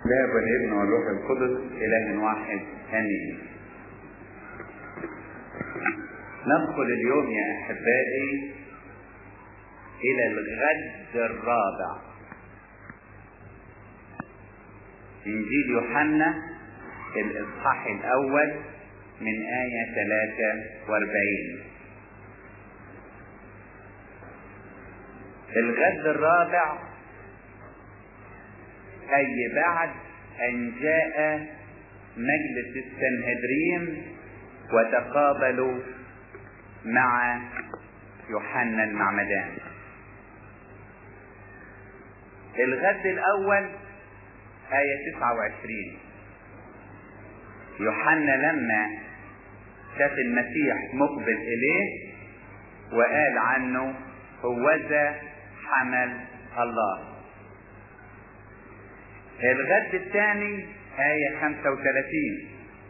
الاب والابن والروح القدس اله واحد امين ندخل اليوم يا احبائي الى الغد الرابع انجيل يوحنا الاصحاح الاول من آية 43 الغد الرابع أي بعد أن جاء مجلس السنهدرين وتقابلوا مع يوحنا المعمدان الغد الأول آية 29 يوحنا لما شاف المسيح مقبل إليه وقال عنه هوذا حمل الله الغد الثاني آية 35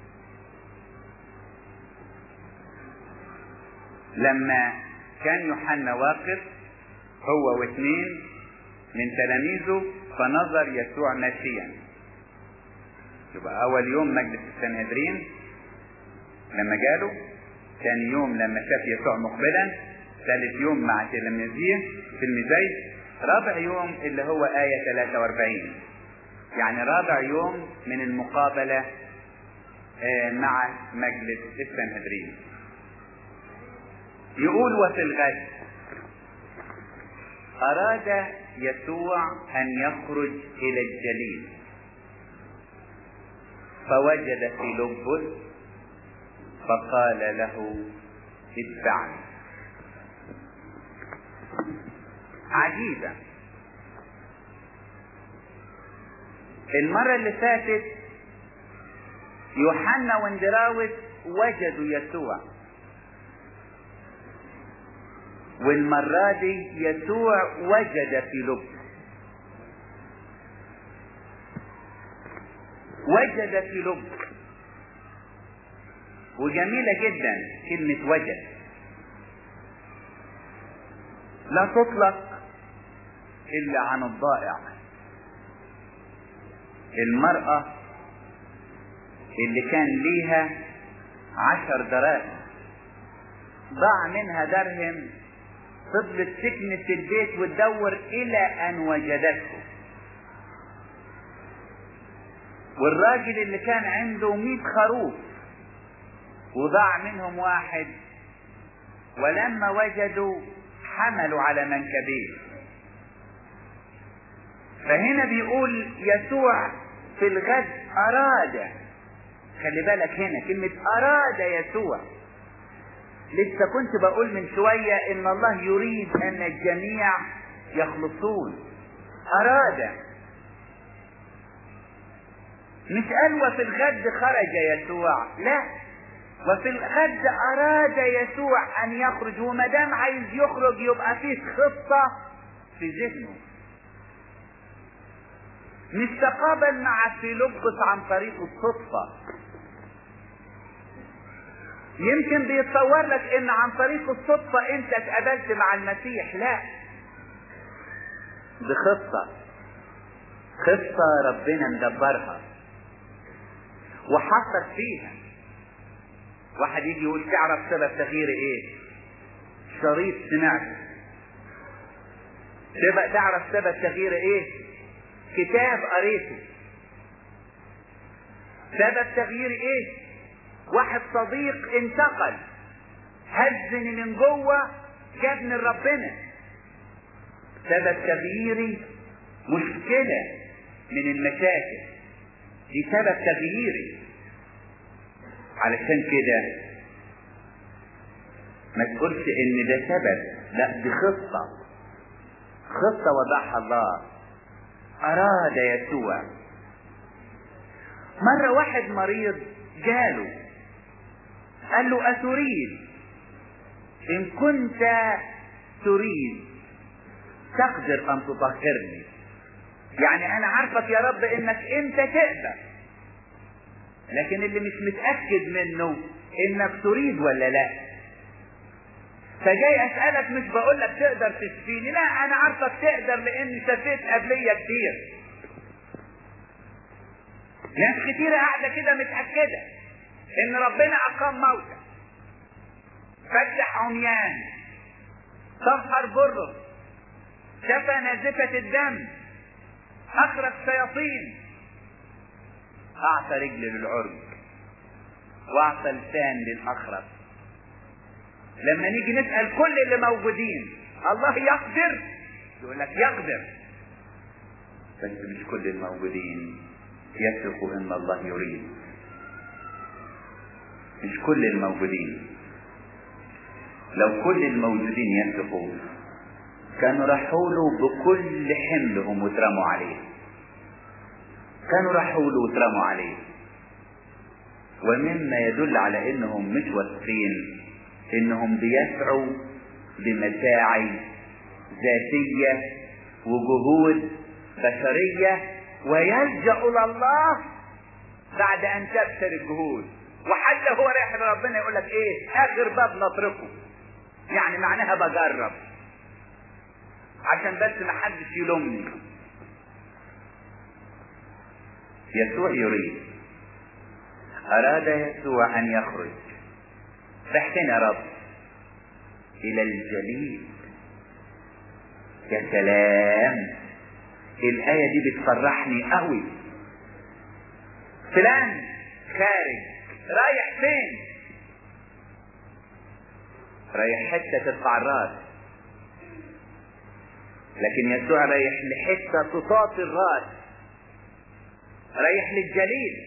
لما كان يوحنا واقف هو واثنين من تلاميذه فنظر يسوع ماشيا يبقى أول يوم مجلس السنهدرين لما جاله ثاني يوم لما شاف يسوع مقبلا ثالث يوم مع تلاميذيه تلميذيه رابع يوم اللي هو آية 43 يعني رابع يوم من المقابلة مع مجلس السنهدرين يقول وفي الغد أراد يسوع أن يخرج إلى الجليل فوجد فيلبس فقال له اتبعني عجيبة المرة اللي فاتت يوحنا واندراوس وجدوا يسوع والمرة دي يسوع وجد في لب وجد في لب وجميلة جدا كلمة وجد لا تطلق إلا عن الضائع المرأة اللي كان ليها عشر دراهم ضاع منها درهم فضلت سكنت في البيت وتدور إلى أن وجدته والراجل اللي كان عنده مئة خروف وضاع منهم واحد ولما وجدوا حملوا على منكبيه فهنا بيقول يسوع في الغد أراد خلي بالك هنا كلمة أراد يسوع لسه كنت بقول من شوية إن الله يريد أن الجميع يخلصون أراد مش قال وفي الغد خرج يسوع لا وفي الغد أراد يسوع أن يخرج وما دام عايز يخرج يبقى فيه خطة في ذهنه مش تقابل مع فيلبس عن طريق الصدفة يمكن بيتصور لك ان عن طريق الصدفة انت اتقابلت مع المسيح لا بخطة خطة ربنا مدبرها وحصل فيها واحد يجي يقول تعرف سبب تغيير ايه شريط سمعته تبقى تعرف سبب تغيير ايه كتاب قريته سبب تغيير ايه واحد صديق انتقل هزني من جوه جابني لربنا سبب تغييري مشكلة من المشاكل دي سبب تغييري علشان كده ما تقولش ان ده سبب لا دي خطة خطة وضعها الله أراد يسوع مرة واحد مريض جاله قال له أتريد إن كنت تريد تقدر أن تطهرني يعني أنا عارفك يا رب إنك أنت تقدر لكن اللي مش متأكد منه إنك تريد ولا لا فجاي اسالك مش بقول لك تقدر تشفيني لا انا عارفك تقدر لاني شفيت قبليه كتير ناس كتيرة قاعدة كده متأكدة إن ربنا أقام موتى فتح عميان طهر بره شفى نازفة الدم أخرج شياطين أعطى رجل للعرج وأعطى لسان للأخرس لما نيجي نسأل كل اللي موجودين الله يقدر يقول لك يقدر بس مش كل الموجودين يثقوا ان الله يريد مش كل الموجودين لو كل الموجودين يثقوا كانوا راحوا له بكل حملهم وترموا عليه كانوا راحوا له وترموا عليه ومما يدل على انهم مش واثقين انهم بيسعوا بمساعي ذاتية وجهود بشرية ويلجأ إلى الله بعد أن تبشر الجهود وحتى هو رايح لربنا يقول لك إيه آخر باب نطرقه يعني معناها بجرب عشان بس ما حدش يلومني يسوع يريد أراد يسوع أن يخرج رحتنا يا رب إلى الجليل يا سلام الآية دي بتفرحني قوي فلان خارج رايح فين رايح حتة ترفع الراس لكن يسوع رايح لحتة تطاطي الراس رايح للجليل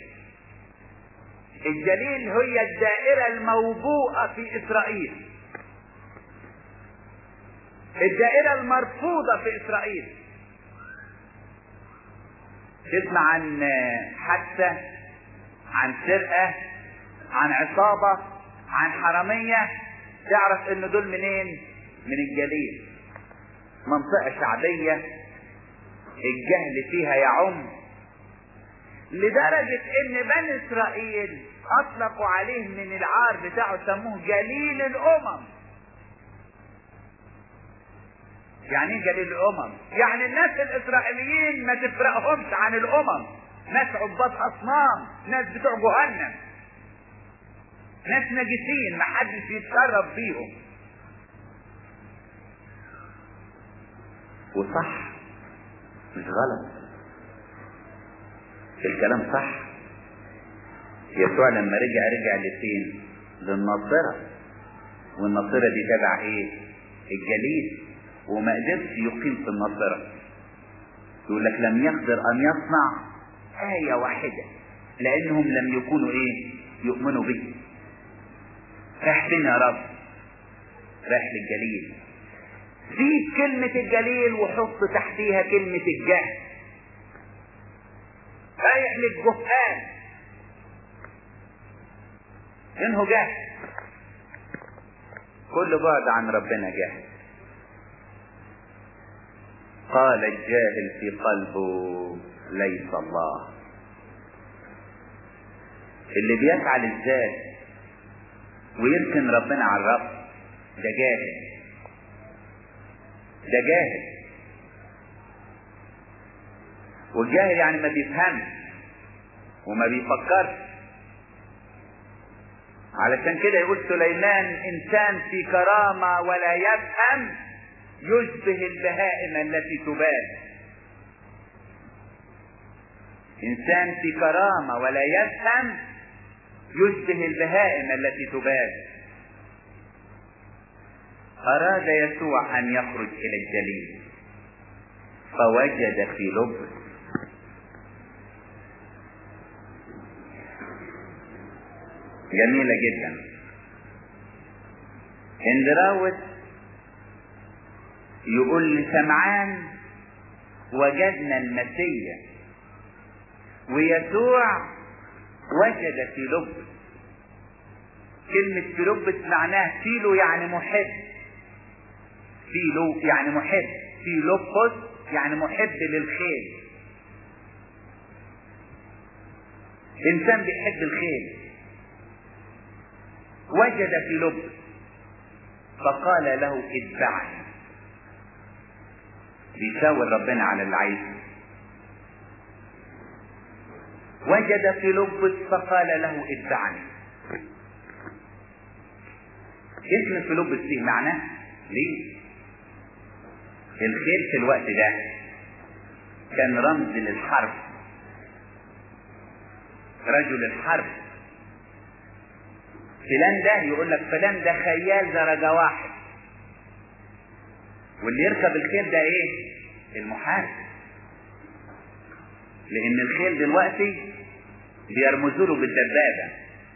الجليل هي الدائرة الموبوءة في إسرائيل الدائرة المرفوضة في إسرائيل تسمع عن حادثة عن سرقة عن عصابة عن حرامية تعرف ان دول منين من الجليل منطقة شعبية الجهل فيها يعم لدرجة ان بني اسرائيل اطلقوا عليه من العار بتاعه سموه جليل الامم يعني ايه جليل الامم يعني الناس الاسرائيليين ما تفرقهمش عن الامم ناس عباد اصنام ناس بتوع جهنم ناس نجسين ما حدش يتشرف بيهم وصح مش غلط الكلام صح يسوع لما رجع رجع لفين للناصرة والناصرة دي تبع ايه الجليل وما قدرش يقيم في الناصرة يقول لك لم يقدر ان يصنع آية واحدة لانهم لم يكونوا ايه يؤمنوا به راح فين يا رب راح للجليل زيد كلمة الجليل وحط تحتيها كلمة الجهل رايح للجهال انه جهل كل بعد عن ربنا جهل قال الجاهل في قلبه ليس الله اللي بيسعى للذات ويركن ربنا على الرب ده جاهل ده جاهل والجاهل يعني ما بيفهمش وما بيفكرش علشان كده يقول سليمان انسان في كرامة ولا يفهم يشبه البهائم التي تبال انسان في كرامة ولا يفهم يشبه البهائم التي تبال أراد يسوع أن يخرج إلى الجليل فوجد في لبس جميلة جدا اندراوس يقول لسمعان وجدنا المسيح ويسوع وجد في لبس كلمة في لبس معناها فيلو يعني محب فيلو يعني محب في لبس يعني محب للخير انسان بيحب الخير وجد في لبس فقال له اتبعني بيشاور ربنا على اللي عايزه وجد فيلبس فقال له اتبعني اسم فيلبس فيه معنى ليه الخيل في الوقت ده كان رمز للحرب رجل الحرب فلان ده يقول لك فلان ده خيال درجة واحد واللي يركب الخيل ده ايه المحارب لان الخيل دلوقتي بيرمزوا له بالدبابة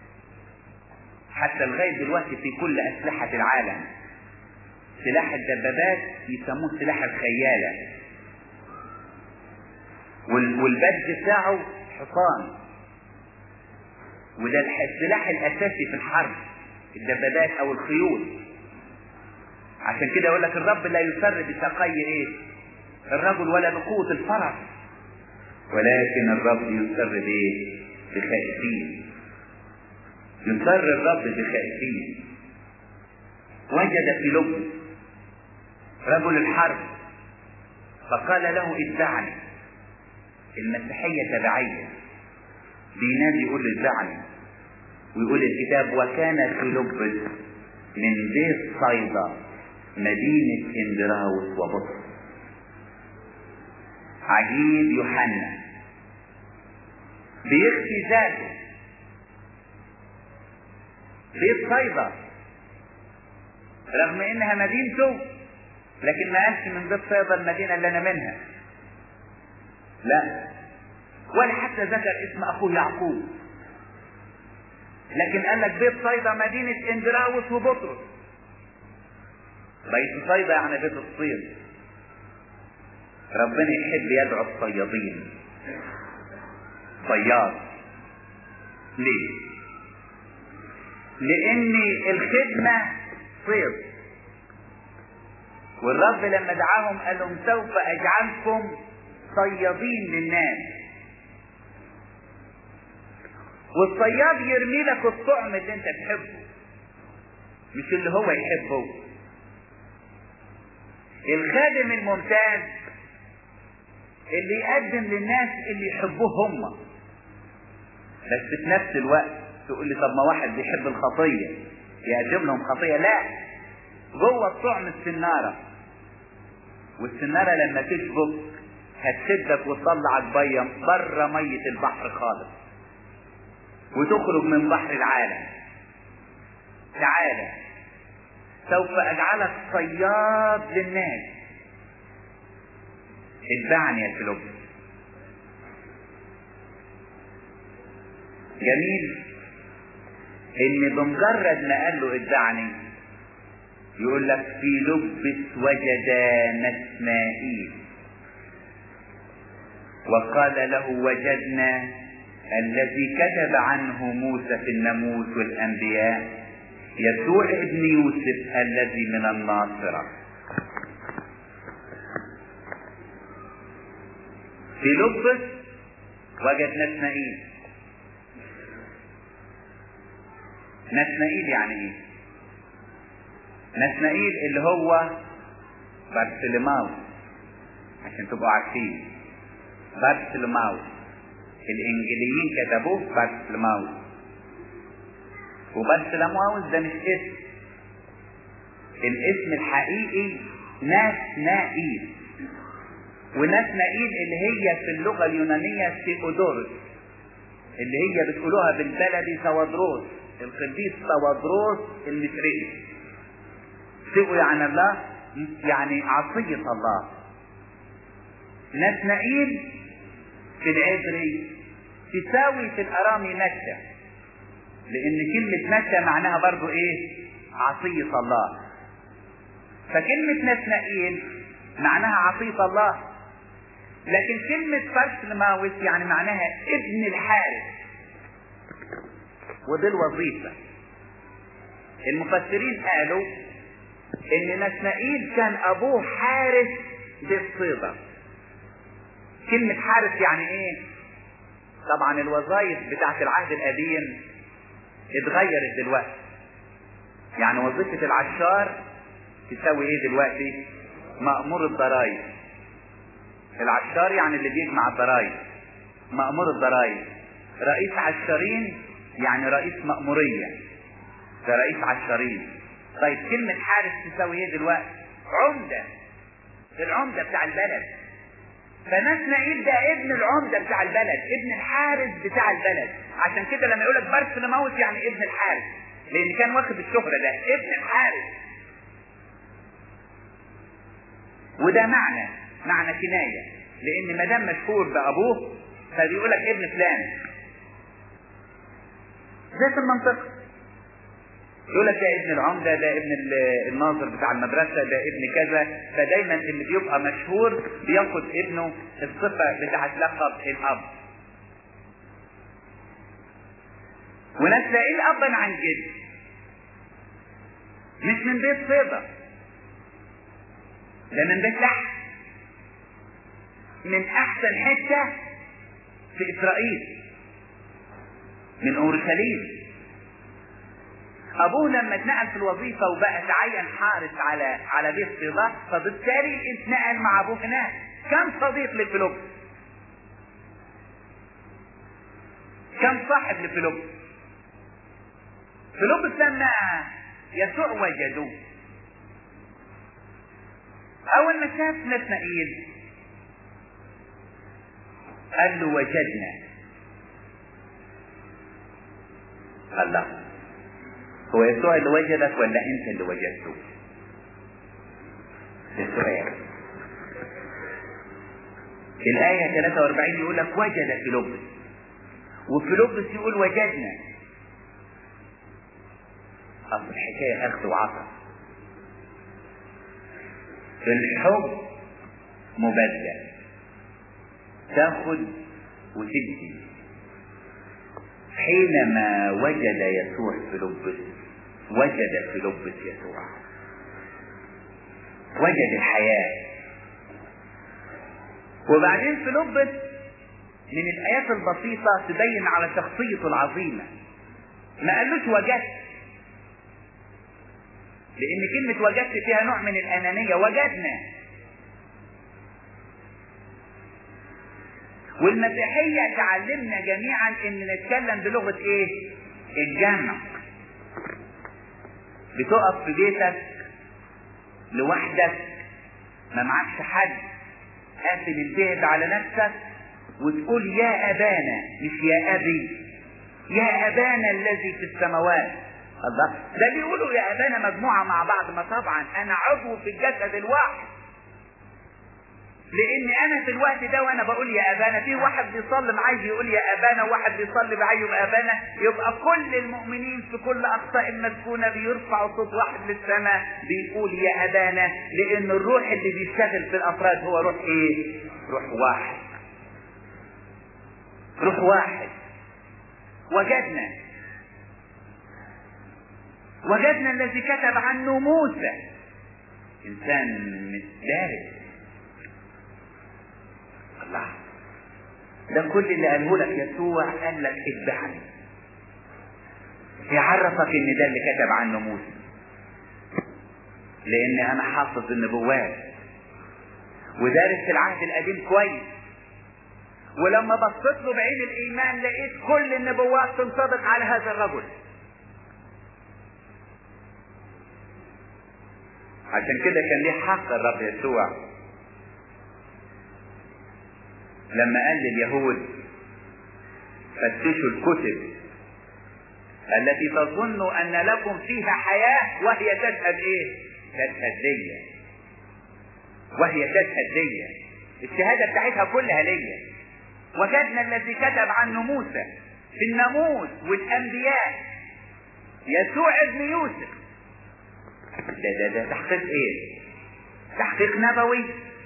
حتى لغاية دلوقتي في كل أسلحة العالم سلاح الدبابات يسموه سلاح الخيالة والبدج بتاعه حصان وده السلاح الأساسي في الحرب الدبابات أو الخيول عشان كده يقول لك الرب لا يسر بساقي ايه الرجل ولا بقوة الفرس ولكن الرب يسر بايه بخائفين يسر الرب بخائفين وجد في لبس رجل الحرب فقال له اتبعني المسيحية تبعية بينادي يقول اتبعني ويقول الكتاب وكان في لبس من بيت صيدا مدينة اندراوس وبطرس عجيب يوحنا بيخفي ذاته بيت صيدا رغم انها مدينته لكن ما قالش من بيت صيدا المدينة اللي انا منها لا ولا حتى ذكر اسم اخوه يعقوب لكن قال لك بيت صيدا مدينة اندراوس وبطرس بيت صيدا يعني بيت الصيد ربنا يحب يدعو الصيادين صياد ليه لان الخدمة صيد والرب لما دعاهم قال لهم سوف اجعلكم صيادين للناس والصياد يرمي لك الطعم اللي انت تحبه مش اللي هو يحبه الخادم الممتاز اللي يقدم للناس اللي يحبوه هم بس في نفس الوقت تقول لي طب ما واحد بيحب الخطيه يقدم لهم خطيه لا جوه الطعم السناره والسناره لما تشبك هتشدك وتطلعك بيا بره ميه البحر خالص وتخرج من بحر العالم تعالى سوف اجعلك صياد للناس اتبعني يا فيلوب جميل ان بمجرد ما قال له اتبعني يقول لك في لبس وجد نسمائيل وقال له وجدنا الذي كتب عنه موسى في الناموس والانبياء يسوع ابن يوسف الذي من الناصره في لبس وجد نسمائيل نسمائيل يعني ايه نسمائيل اللي هو بارسلماوس عشان تبقوا عارفين بارسلماوس الانجليين كتبوه بارسلماوس وبارسلماوس ده مش اسم الاسم الحقيقي ناسنائيل وناسنائيل اللي هي في اللغة اليونانية سيودورس اللي هي بتقولوها بالبلدي سوادروس القديس سوادروس المصري سيئوا يعني الله يعني عصية الله ناسنائيل في العبري تساوي في الارامي مشى لان كلمة مشى معناها برضو ايه عصية الله فكلمة نسنائيل معناها عصية الله لكن كلمة بارسلماوس يعني معناها ابن الحارس ودي الوظيفة المفسرين قالوا ان نسنائيل كان ابوه حارس بالصيدة كلمة حارس يعني ايه طبعا الوظائف بتاعت العهد القديم اتغيرت دلوقتي يعني وظيفة العشار تساوي ايه دلوقتي مأمور الضرائب العشار يعني اللي بيجمع الضرائب مأمور الضرائب رئيس عشرين يعني رئيس مأمورية ده رئيس عشرين طيب كلمة حارس تساوي ايه دلوقتي عمدة العمدة بتاع البلد فنسنائيل ده ابن العمدة بتاع البلد ابن الحارس بتاع البلد عشان كده لما يقول لك بارسلماوس يعني ابن الحارس لان كان واخد الشهرة ده ابن الحارس وده معنى معنى كناية لان ما دام مشهور بابوه فبيقول لك ابن فلان زي في المنطقة يقول لك ده ابن العمدة ده ابن الناظر بتاع المدرسة ده ابن كذا فدايما اللي بيبقى مشهور بياخد ابنه الصفة بتاعت لقب الأب ونسائيل أبا عن جد مش من بيت صيدا ده من بيت لحم من أحسن حتة في إسرائيل من أورشليم ابوه لما اتنقل في الوظيفه وبقى تعين حارس على على بيت صيدا فبالتالي اتنقل مع ابوه هناك كم صديق لفيلوبس كم صاحب لفيلوبس فيلوبس لما يسوع وجدوه اول ما شاف نتنائيل قال له وجدنا الله هو يسوع اللي وجدك ولا انت اللي وجدته ده السؤال الآية 43 يقول لك وجد فيلبس وفيلبس يقول وجدنا أصل الحكاية أخذ وعطا الحب مبدل تاخد وتدي حينما وجد يسوع فيلبس وجد فيلبس يسوع وجد الحياة وبعدين فيلبس من الآيات البسيطة تبين على شخصيته العظيمة ما قالوش وجدت لأن كلمة وجدت فيها نوع من الأنانية وجدنا والمسيحية تعلمنا جميعا ان نتكلم بلغة ايه الجمع بتقف في بيتك لوحدك ما معكش حد قافل البيت على نفسك وتقول يا ابانا مش يا ابي يا ابانا الذي في السماوات الله ده بيقولوا يا ابانا مجموعة مع بعض ما طبعا انا عضو في الجسد الواحد لان انا في الوقت ده وانا بقول يا ابانا في واحد بيصلي معايا بيقول يا ابانا وواحد بيصلي معايا يا ابانا يبقى كل المؤمنين في كل اقصاء المسكونه بيرفعوا صوت واحد للسماء بيقول يا ابانا لان الروح اللي بيشتغل في الافراد هو روح ايه روح واحد روح واحد وجدنا وجدنا الذي كتب عنه موسى انسان متدارس الله ده كل اللي قاله لك يسوع قال لك اتبعني يعرفك ان ده اللي كتب عنه موسى لان انا حافظ النبوات ودارس العهد القديم كويس ولما بصيت له بعين الايمان لقيت كل النبوات تنطبق على هذا الرجل عشان كده كان ليه حق الرب يسوع لما قال لليهود فتشوا الكتب التي تظن ان لكم فيها حياة وهي تشهد ايه تشهد ليا وهي تشهد ليا الشهادة بتاعتها كلها ليا وجدنا الذي كتب عنه موسى في الناموس والانبياء يسوع ابن يوسف ده ده ده تحقيق ايه تحقيق نبوي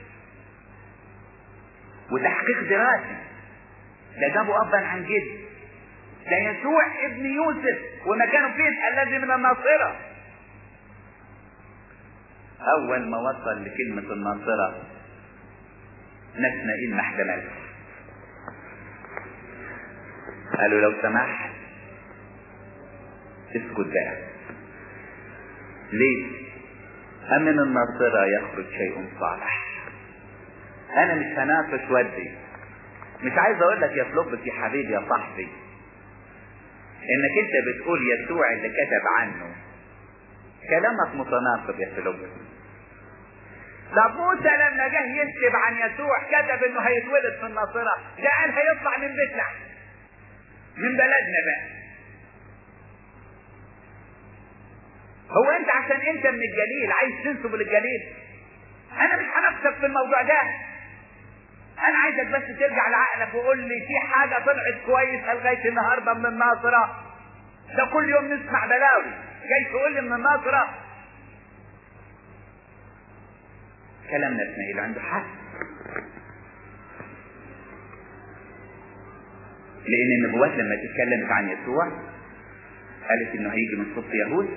وتحقيق دراسي ده جابوا ابا عن جد ده يسوع ابن يوسف ومكانه فين الذي من الناصرة اول ما وصل لكلمة الناصرة نسنائيل ما احتملش قالوا لو سمحت اسكت بقى ليه أمن الناصرة يخرج شيء صالح انا مش هناقش ودي مش عايز اقول لك يا فلوبس يا حبيبي يا صاحبي انك انت بتقول يسوع اللي كتب عنه كلامك متناقض يا فيلبس طب موسى لما جه يكتب عن يسوع كتب انه هيتولد في الناصرة ده قال هيطلع من بيت لحم من بلدنا بقى هو انت عشان انت من الجليل عايز تنسب للجليل انا مش هنكسب في الموضوع ده انا عايزك بس ترجع لعقلك وقول لي في حاجة طلعت كويسة لغاية النهاردة من الناصرة ده كل يوم نسمع بلاوي جاي تقول لي من الناصرة كلام اسماعيل عنده حق لان النبوات لما تتكلمت عن يسوع قالت انه هيجي من صف يهود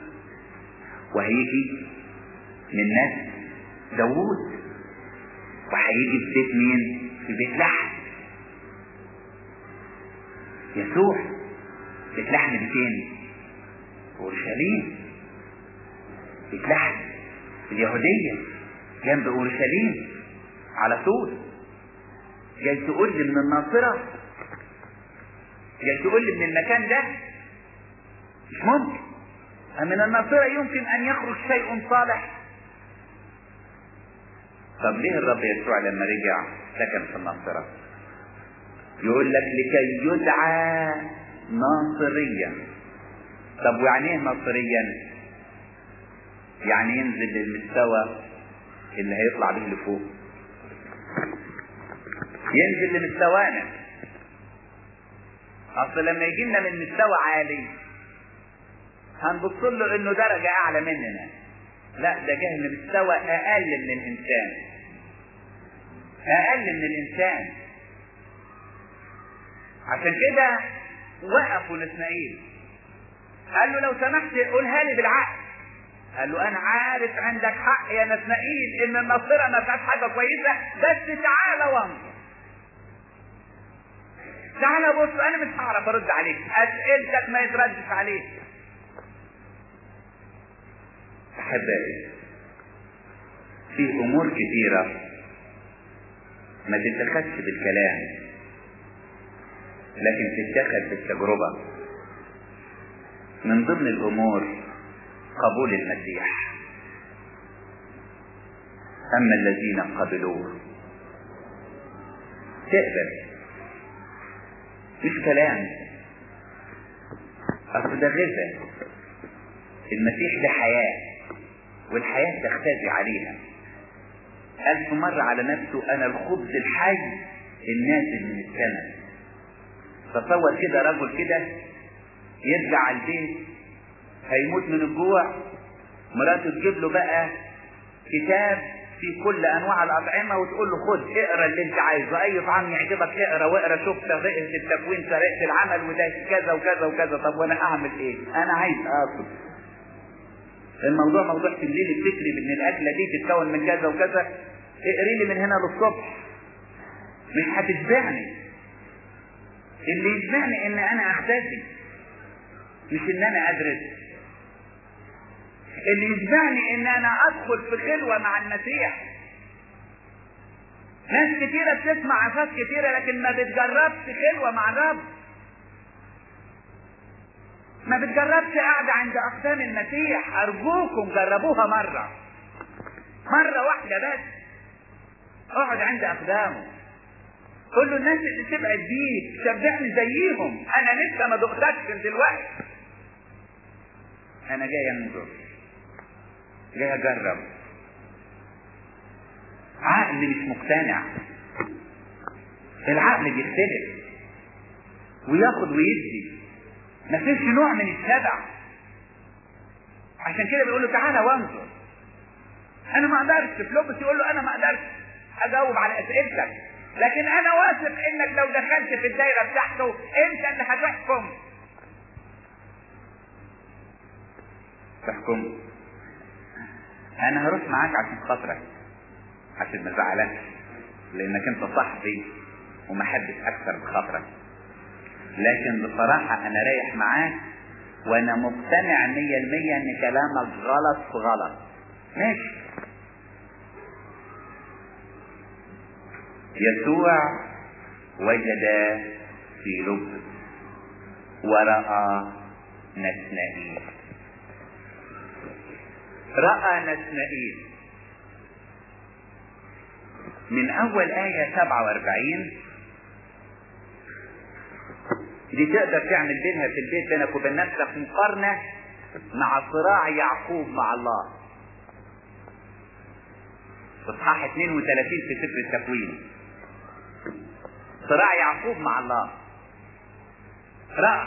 وهيجي من ناس داوود وهيجي في بيت مين في بيت لحم يسوع بيت لحم دي فين اورشليم بيت لحم اليهودية جنب اورشليم على طول جاي تقول لي من الناصرة جاي تقول لي من المكان ده مش ممكن من الناصرة يمكن ان يخرج شيء صالح طب ليه الرب يسوع لما رجع سكن في الناصرة يقول لك لكي يدعى ناصريا طب ويعني ايه ناصريا يعني ينزل للمستوى اللي هيطلع به لفوق ينزل لمستوانا اصل لما يجي لنا من مستوى عالي هنبص له انه درجة اعلى مننا لا ده جه لمستوى اقل من الانسان اقل من الانسان عشان كده وقفوا لاسماعيل قال له لو سمحت قولها لي بالعقل قال له انا عارف عندك حق يا نسمائيل ان الناصره ما فيهاش حاجه كويسه بس تعالى وانظر تعالى بص انا مش هعرف ارد عليك اسئلتك ما يتردش عليك احبائي في امور كثيره ما تتخذش بالكلام لكن تتخذ بالتجربه من ضمن الامور قبول المسيح اما الذين قبلوه تقبل مش كلام اصل ده غذاء المسيح ده حياه والحياه تختزي عليها ألف مرة على نفسه أنا الخبز الحي النازل من السماء تصور كده رجل كده يرجع على البيت هيموت من الجوع مراته تجيب له بقى كتاب في كل انواع الاطعمه وتقول له خد اقرا اللي انت عايزه اي طعام يعجبك اقرا واقرا شوف طريقه التكوين طريقه العمل وده كذا وكذا وكذا طب وانا اعمل ايه؟ انا عايز اكل الموضوع موضوع تمليل الفكري بان الاكله دي تتكون من كذا وكذا اقري لي من هنا للصبح مش هتشبعني اللي يشبعني ان انا اختفي مش ان انا ادرس اللي يشبعني ان انا ادخل في خلوة مع المسيح ناس كتيرة بتسمع عفات كتيرة لكن ما بتجربش خلوة مع الرب ما بتجربش قاعدة عند أقدام المسيح أرجوكم جربوها مرة مرة واحدة بس اقعد عند أقدامه قول له الناس اللي تبعد بيك شبعني زيهم أنا لسه ما دقتكش دلوقتي أنا جاي أنظر جاي أجرب عقل مش مقتنع العقل بيختلف وياخد ويدي مفيش نوع من الشبع عشان كده بيقول له تعالى وانظر انا ما اقدرش فلوبس يقول له انا ما اقدرش اجاوب على اسئلتك لكن انا واثق انك لو دخلت في الدايره بتاعته انت اللي هتحكم تحكم انا هروح معاك عشان خاطرك عشان ما ازعلكش لانك انت صاحبي وما حدش اكثر بخاطرك لكن بصراحة انا رايح معاك وانا مقتنع مية المية ان كلامك غلط في غلط ماشي يسوع وجد في لب ورأى نسنائيل رأى نسنائيل من أول آية 47 دي تقدر تعمل بينها في البيت بينك وبين نفسك مقارنة مع صراع يعقوب مع الله اصحاح 32 في سفر التكوين صراع يعقوب مع الله رأى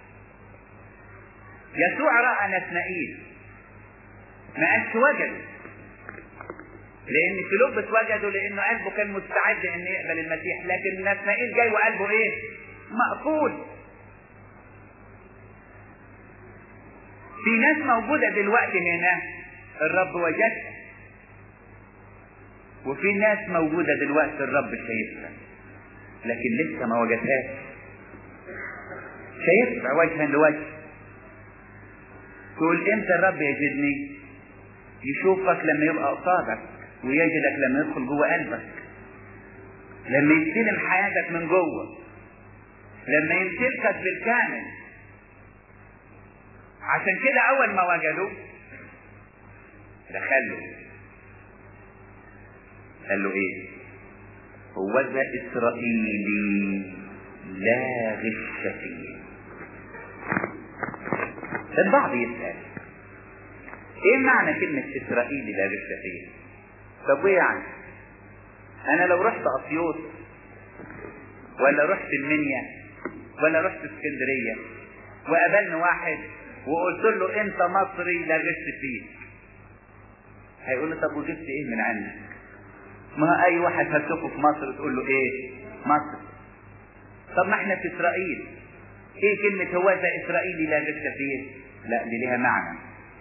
يسوع رأى نسنائيل ما قالش وجده لان فيلبس وجده لانه قلبه كان مستعد ان يقبل المسيح لكن نسنائيل جاي وقلبه ايه مقفول في ناس موجودة دلوقتي هنا الرب وجدها وفي ناس موجودة دلوقتي الرب شايفها لكن لسه ما وجدهاش شايفها وجها لوجه تقول امتى الرب يجدني يشوفك لما يبقى قصادك ويجدك لما يدخل جوه قلبك لما يستلم حياتك من جوه لما يمتلكك بالكامل عشان كده اول ما وجدوا دخلوا قال له ايه هو ذا اسرائيلي لا غش فيه البعض يسأل ايه معنى كلمة اسرائيلي لا غش فيه طب وايه يعني انا لو رحت اسيوط ولا رحت المنيا ولا رحت اسكندرية وقابلني واحد وقلت له انت مصري لا غش فيك هيقول لي طب وجبت ايه من عندك ما اي واحد هتشوفه في مصر تقول له ايه مصر طب ما احنا في اسرائيل ايه كلمة هو ذا اسرائيلي لا غش فيه لا دي ليها معنى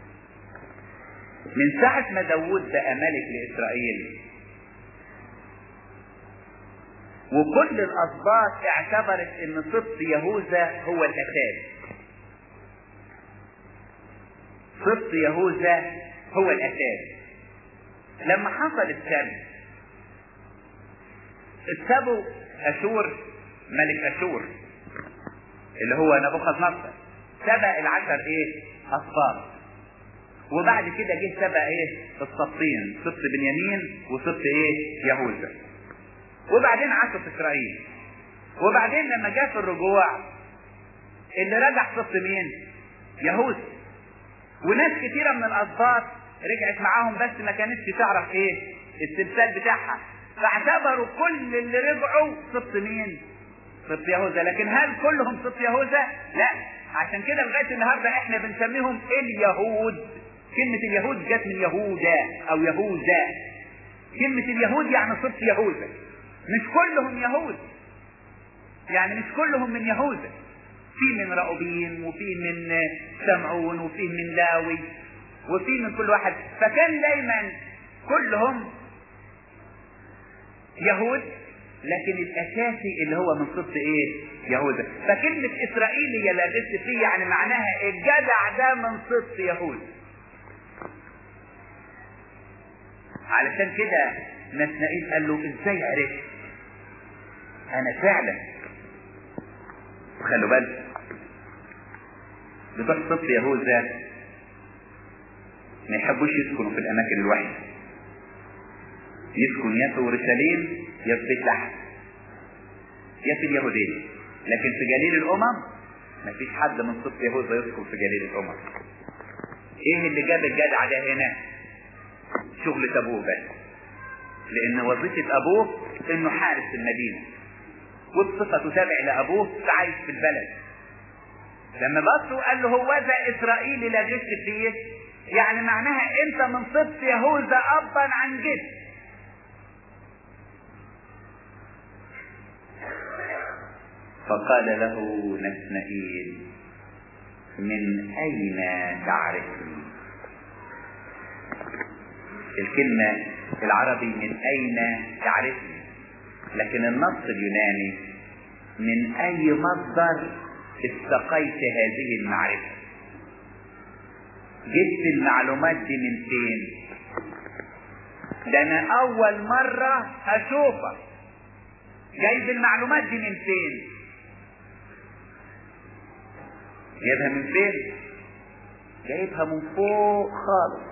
من ساعة ما داوود بقى ملك لإسرائيل وكل الأسباط اعتبرت إن سبط يهوذا هو الأساس سبط يهوذا هو الأساس لما حصل السبت السبوا أشور ملك أشور اللي هو نبوخذ نصر سبق العشر ايه أسباط وبعد كده جه سبق ايه السبطين سبط بنيامين وسبط ايه يهوذا وبعدين عاشوا في اسرائيل وبعدين لما جاء في الرجوع اللي رجع سبط مين يهوذا وناس كتيرة من الاسباط رجعت معاهم بس ما كانتش تعرف ايه التمثال بتاعها فاعتبروا كل اللي رجعوا سبط مين سبط يهوذا لكن هل كلهم سبط يهوذا لا عشان كده لغايه النهارده احنا بنسميهم اليهود كلمة اليهود جت من يهودا أو يهوذا كلمة اليهود يعني صبت يهوذا مش كلهم يهود يعني مش كلهم من يهوذا في من رأوبين وفي من سمعون وفي من لاوي وفي من كل واحد فكان دايما كلهم يهود لكن الاساسي اللي هو من صبت ايه يهوذا فكلمة اسرائيلي لا غش فيه يعني معناها الجدع ده من صبت يهوذا علشان كده نسنائيل قال له ازاي عرفت انا فعلا خلوا بالك بتوع صبت يهوذا ما يحبوش يسكنوا في الاماكن الوحشه يسكن يا في اورشليم يا في بيت لحم يا في اليهوديه لكن في جليل الامم ما فيش حد من صبت يهوذا يسكن في جليل الامم ايه اللي جاب الجدع ده هنا شغلة ابوه بس لان وظيفة ابوه انه حارس المدينة وبصفته تابع لابوه فعايش في البلد لما بصوا قال له هو ذا اسرائيلي لا غش فيه يعني معناها انت من صبت يهوذا ابا عن جد فقال له نسنائيل من اين تعرفني الكلمة العربي من أين تعرفني لكن النص اليوناني من أي مصدر استقيت هذه المعرفة جبت المعلومات دي من فين ده أنا أول مرة أشوفك جايب المعلومات دي من فين جايبها من فين جايبها من فوق خالص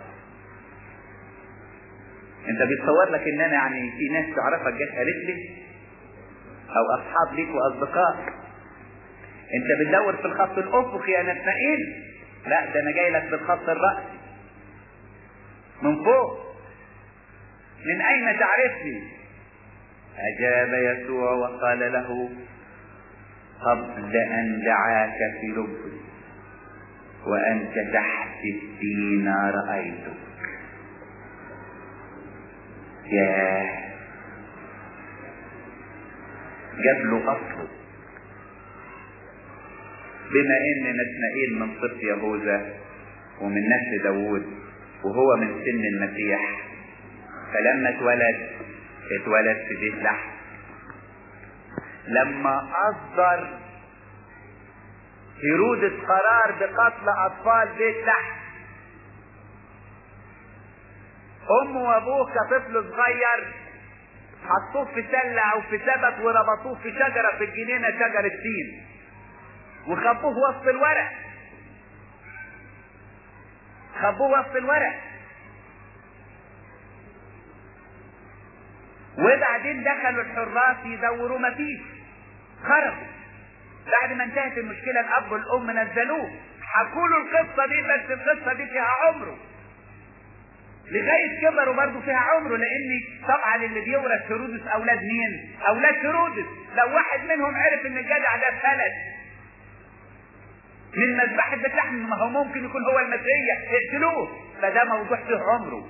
انت بتصور لك ان انا يعني في ناس تعرفك جت قالت لي او اصحاب ليك واصدقاء انت بتدور في الخط الافقي يا نتنائيل لا ده انا جاي لك في الخط الرأسي من فوق من اين تعرفني اجاب يسوع وقال له قبل ان دعاك في لبس وانت تحت الدين رأيتك ياه جاب له اصله بما ان نتنائيل من صف يهوذا ومن نسل داوود وهو من سن المسيح فلما اتولد اتولد في بيت لحم لما اصدر هيرودس قرار بقتل اطفال بيت لحم امه وابوه كطفل صغير حطوه في سلة او في سبت وربطوه في شجرة في الجنينة شجرة تين وخبوه وسط الورق خبوه وسط الورق وبعدين دخلوا الحراس يدوروا مفيش خرجوا بعد ما انتهت المشكلة الأب والأم نزلوه حكوا له القصة دي بس القصة دي فيها عمره لغاية كبروا برضه فيها عمره لأن طبعا اللي بيورث هيرودس أولاد مين؟ أولاد هيرودس لو واحد منهم عرف إن الجدع ده فلت من مذبحة بيت لحم ما هو ممكن يكون هو المسيح اقتلوه فده موضوع فيه عمره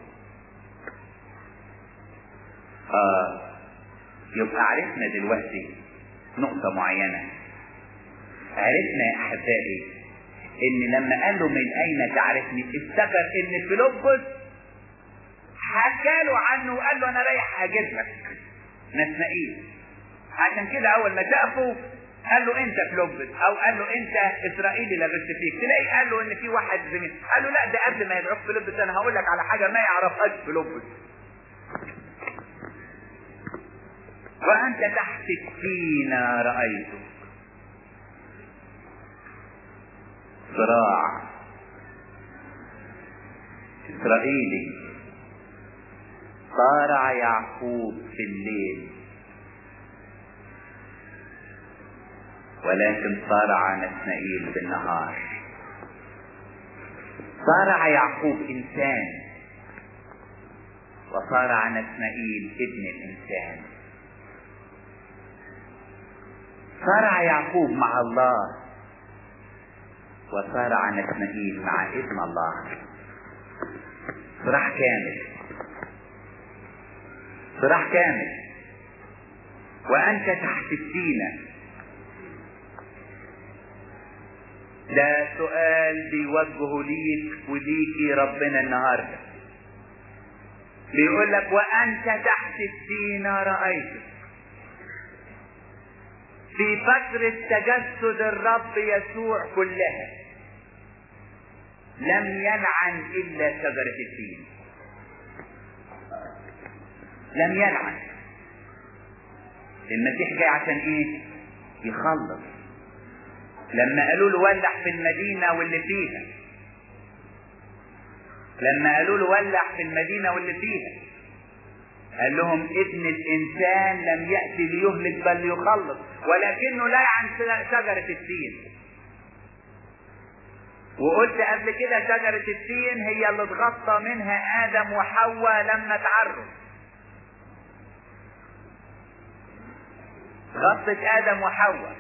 آه يبقى عرفنا دلوقتي نقطة معينة عرفنا يا أحبائي إن لما قال له من أين تعرفني افتكر إن فيلبس حكى له عنه وقال له أنا رايح أجيب لك نتنائيل عشان كده أول ما شافه قال له انت فلوبس او قال له انت اسرائيلي لبست فيك تلاقي قال له ان في واحد زميل قال له لا ده قبل ما يدعوك فلوبس انا هقول لك على حاجه ما يعرفهاش فلوبس وانت تحت التينة رأيتك صراع اسرائيلي صارع يعقوب في الليل ولكن صارع نتنائيل بالنهار صارع يعقوب انسان وصارع نتنائيل ابن الانسان صارع يعقوب مع الله وصارع نتنائيل مع ابن الله صراع كامل صراع كامل وانت تحت التينه ده سؤال بيوجهه ليك وليكي ربنا النهارده بيقول لك وانت تحت التينة رأيتك في فترة تجسد الرب يسوع كلها لم يلعن الا شجرة التين لم يلعن المسيح جاي عشان ايه يخلص لما قالوا له ولع في المدينة واللي فيها لما قالوا له ولع في المدينة واللي فيها قال لهم ابن الانسان لم يأتي ليهلك بل ليخلص ولكنه لا عن شجرة التين وقلت قبل كده شجرة التين هي اللي اتغطى منها آدم وحواء لما تعروا غطت آدم وحواء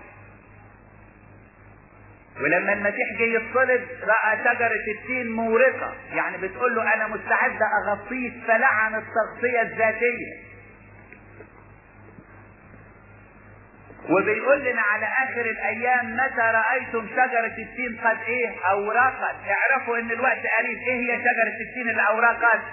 ولما المسيح جه يتصلب راى شجره التين مورقه يعني بتقول له انا مستعده اغطيك فلعن التغطيه الذاتيه وبيقول لنا على اخر الايام متى رايتم شجره التين قد ايه اوراقت اعرفوا ان الوقت قريب ايه هي شجره التين اللي اوراقت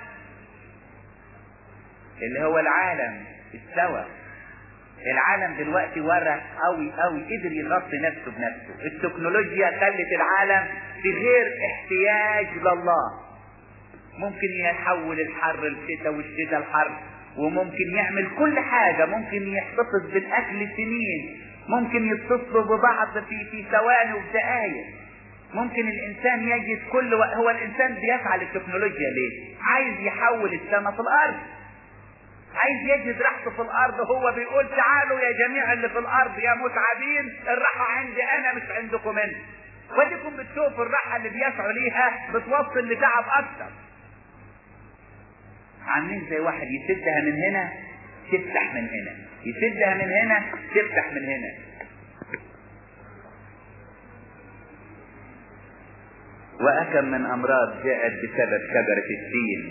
اللي هو العالم استوى العالم دلوقتي ورق قوي قوي قدر يغطي نفسه بنفسه التكنولوجيا خلت العالم في غير احتياج لله ممكن يحول الحر الشتاء والشتاء الحر وممكن يعمل كل حاجة ممكن يحتفظ بالأكل سنين ممكن يتصلوا ببعض في في ثواني ودقايق ممكن الانسان يجد كل و... هو الانسان بيسعى للتكنولوجيا ليه عايز يحول السماء في الارض عايز يجد راحته في الارض هو بيقول تعالوا يا جميع اللي في الارض يا متعبين الراحه عندي انا مش عندكم انت وديكم بتشوفوا الراحه اللي بيسعوا ليها بتوصل لتعب اكتر عاملين زي واحد يسدها من هنا تفتح من هنا يسدها من هنا تفتح من هنا وأكم من أمراض جاءت بسبب شجرة التين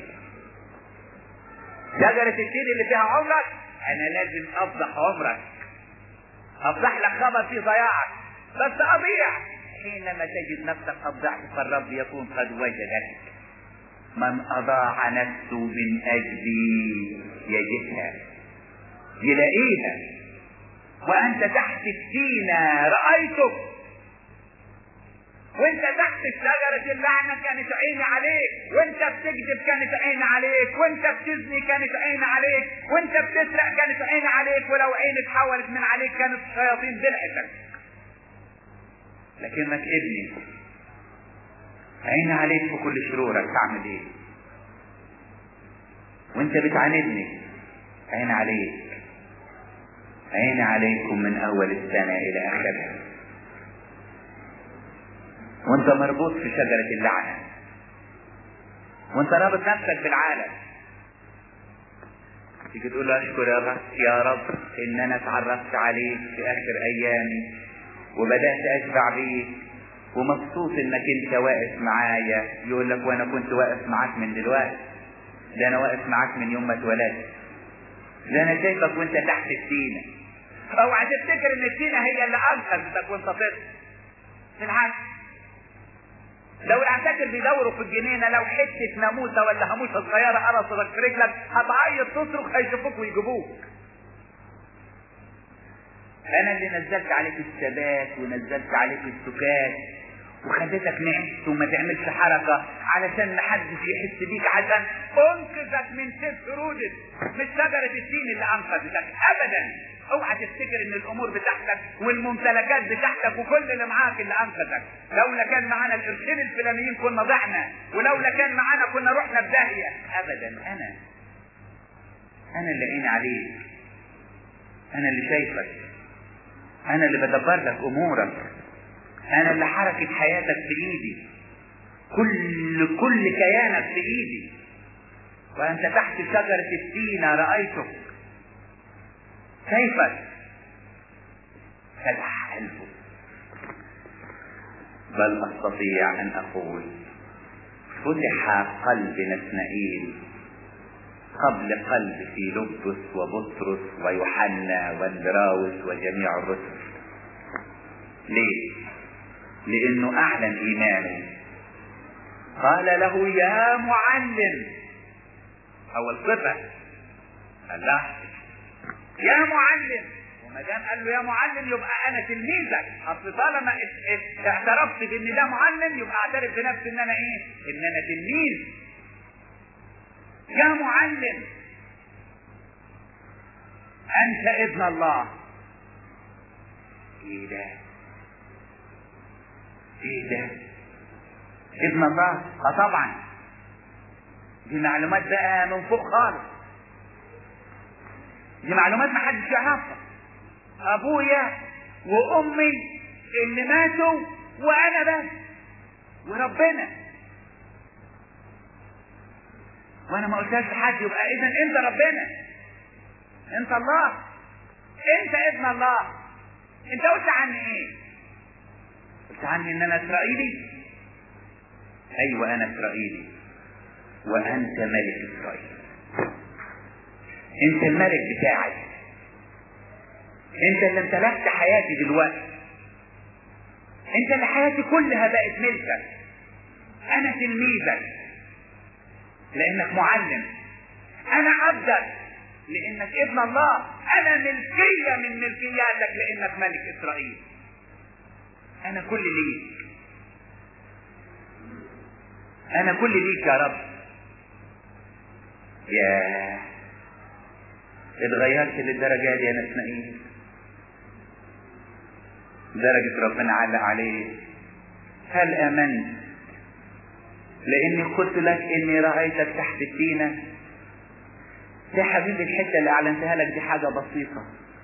شجرة التين اللي فيها عمرك أنا لازم أفضح عمرك أفضح لك خبر في ضياعك بس أضيع حينما تجد نفسك أضعت فالرب يكون قد وجدك من أضاع نفسه من أجلي يجدها يلاقيها وأنت تحت التينة رأيتك وانت تحت شجرة اللعنة كانت عيني عليك وانت بتكذب كانت عيني عليك وانت بتزني كانت عيني عليك وانت بتسرق كانت عيني عليك ولو عيني اتحولت من عليك كانت الشياطين دلعتك لكنك ابني عيني عليك في كل شرورك تعمل ايه وانت بتعاندني عيني عليك عيني عليكم من اول السنة الى اخرها وانت مربوط في شجرة اللعنة وانت رابط نفسك بالعالم تيجي تقول له اشكر يا رب يا رب ان انا اتعرفت عليك في اخر ايامي وبدأت اشبع بيك ومبسوط انك انت واقف معايا يقول لك وانا كنت واقف معاك من دلوقتي ده انا واقف معاك من يوم ما اتولدت ده انا شايفك وانت تحت السينة اوعى تفتكر ان السينة هي اللي انقذتك وانت طفل بالعكس لو العساكر بيدوروا في الجنينة لو حتة ناموسة ولا هموسة صغيرة قرصتك في رجلك هتعيط تصرخ هيشوفوك ويجيبوك انا اللي نزلت عليك الثبات ونزلت عليك السكات وخليتك نعمت وما تعملش حركة علشان محدش يحس بيك عشان انقذك من سيف رودد مش شجرة الدين اللي انقذتك ابدا اوعى تفتكر ان الامور بتاعتك والممتلكات بتاعتك وكل اللي معاك اللي انقذك لولا كان معانا القرشين الفلانيين كنا ضعنا ولولا كان معانا كنا رحنا في داهية ابدا انا انا اللي عيني عليك انا اللي شايفك انا اللي بدبر لك امورك انا اللي حركة حياتك في ايدي كل كل كيانك في ايدي وانت تحت شجرة التينة رأيتك كيفك فتح قلبه بل استطيع ان اقول فتح قلب نسنائيل قبل قلب فيلبس وبطرس ويوحنا واندراوس وجميع الرسل ليه لانه اعلن ايمانه قال له يا معلم اول صفه قال له يا معلم وما دام قال له يا معلم يبقى انا تلميذك اصل طالما اعترفت بان ده معلم يبقى اعترف بنفسي ان انا ايه ان انا تلميذ يا معلم انت ابن الله ايه ده ايه ده ابن الله اه طبعا دي معلومات بقى من فوق خالص دي معلومات ما حدش يعرفها ابويا وامي اللي ماتوا وانا بس وربنا وانا ما قلتهاش لحد يبقى اذا انت ربنا انت الله انت ابن الله انت قلت عني ايه قلت عني ان انا اسرائيلي ايوه انا اسرائيلي وانت ملك اسرائيل انت الملك بتاعي انت اللي امتلكت حياتي دلوقتي انت اللي حياتي كلها بقت ملكك انا تلميذك لانك معلم انا عبدك لانك ابن الله انا ملكية من ملكياتك لانك ملك اسرائيل انا كل ليك انا كل ليك يا رب يا اتغيرت للدرجة دي يا نسمائيل درجة ربنا علق عليه هل امنت لاني قلت لك اني رايتك تحت التينه يا حبيبي الحته اللي اعلنتها لك دي حاجه بسيطه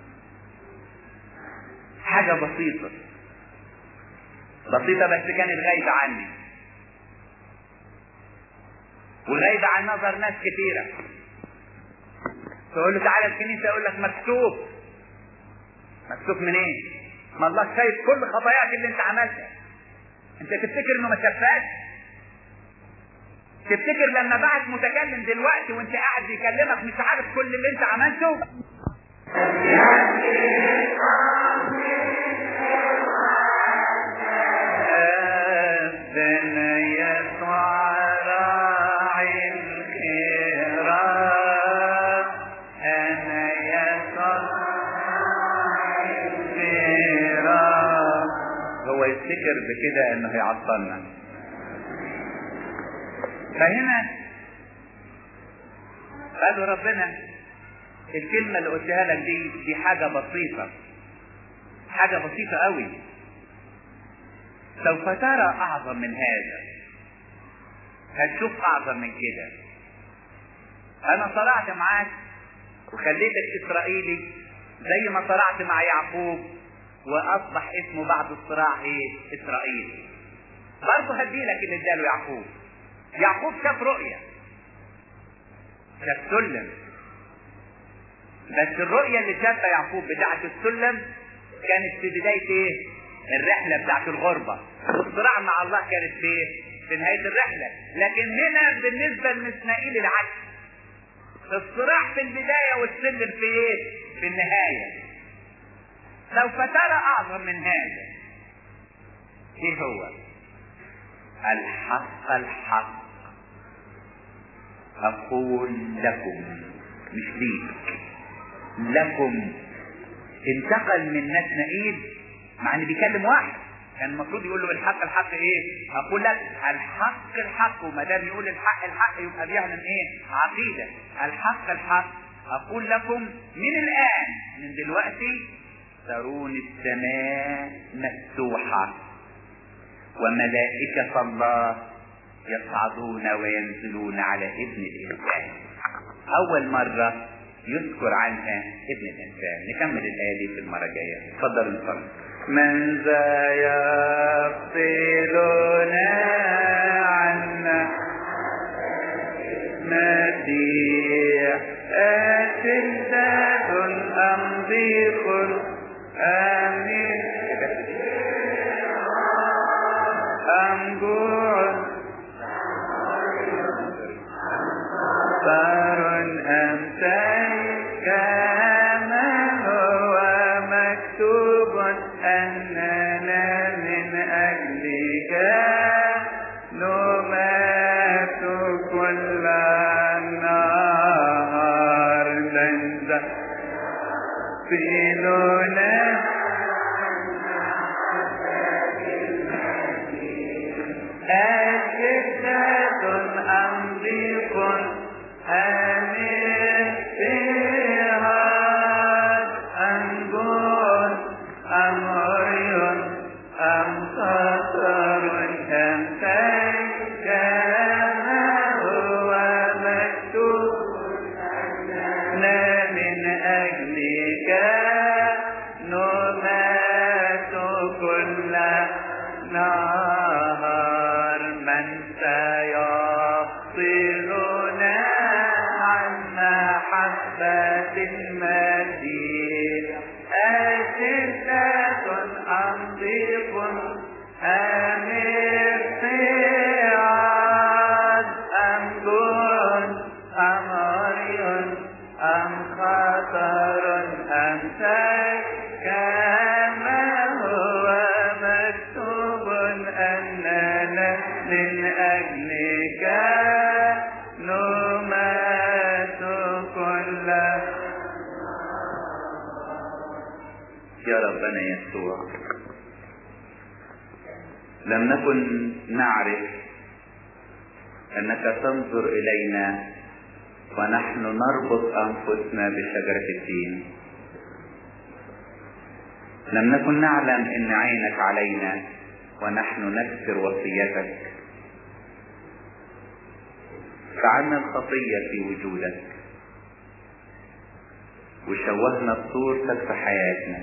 حاجه بسيطه بسيطه بس كانت غايبه عني وغايبه عن نظر ناس كثيره تقول له تعالى الكنيسه يقول لك مكتوب مكتوب منين إيه؟ ما الله شايف كل خطاياك اللي انت عملتها انت تفتكر انه ما شافهاش تفتكر لما بعت متكلم دلوقتي وانت قاعد بيكلمك مش عارف كل اللي انت عملته ربنا يسوع راعي الخيرات انا يسوع الخيرات هو يفتكر بكده انه هيعطلنا فهنا قالوا ربنا الكلمة اللي قلتها لك دي دي حاجة بسيطة حاجة بسيطة قوي سوف ترى أعظم من هذا هتشوف أعظم من كده أنا صرعت معاك وخليتك إسرائيلي زي ما صرعت مع يعقوب وأصبح اسمه بعد الصراع إيه؟ إسرائيل برضه هديلك اللي اداله يعقوب يعقوب شاف رؤية شاف سلم بس الرؤية اللي شافها يعقوب بتاعة السلم كانت في بداية ايه؟ الرحلة بتاعة الغربة والصراع مع الله كانت في ايه؟ في نهاية الرحلة لكن هنا بالنسبة لإسماعيل العكس الصراع في البداية والسلم في ايه؟ في النهاية سوف ترى أعظم من هذا ايه هو؟ الحق الحق أقول لكم مش ليك لكم انتقل من نتنائيل مع ان بيكلم واحد كان المفروض يقول له الحق الحق ايه اقول لك الحق الحق وما دام يقول الحق الحق يبقى بيعلن ايه عقيده الحق الحق اقول لكم من الان من دلوقتي ترون السماء مفتوحه وملائكه الله يصعدون وينزلون على ابن الانسان اول مره يذكر عنها ابن الانسان نكمل الايه دي في المره الجايه اتفضل نصلي من ذا يفصلنا عنا مسيح أشدة أم ضيق آمين أم جوع صار أم كما هو مكتوب أننا من أجلك نمات كل النهار ننزل فينا أشدة أم ضيق أم اضطهاد أم جوع أم عيون أم خطر أم كما هو مكتوب أننا من أجلك نمات كل نهار من سيفصلنا عن محبة المسيح أشدة أم ضيق أم ارتعاد أم جوع أم عري أم خطر أم كما هو مكتوب أننا من أجلك نمات كل يا ربنا يسوع لم نكن نعرف انك تنظر الينا ونحن نربط انفسنا بشجره الدين لم نكن نعلم ان عينك علينا ونحن نكسر وصيتك فعلنا الخطية في وجودك وشوهنا صورتك في حياتنا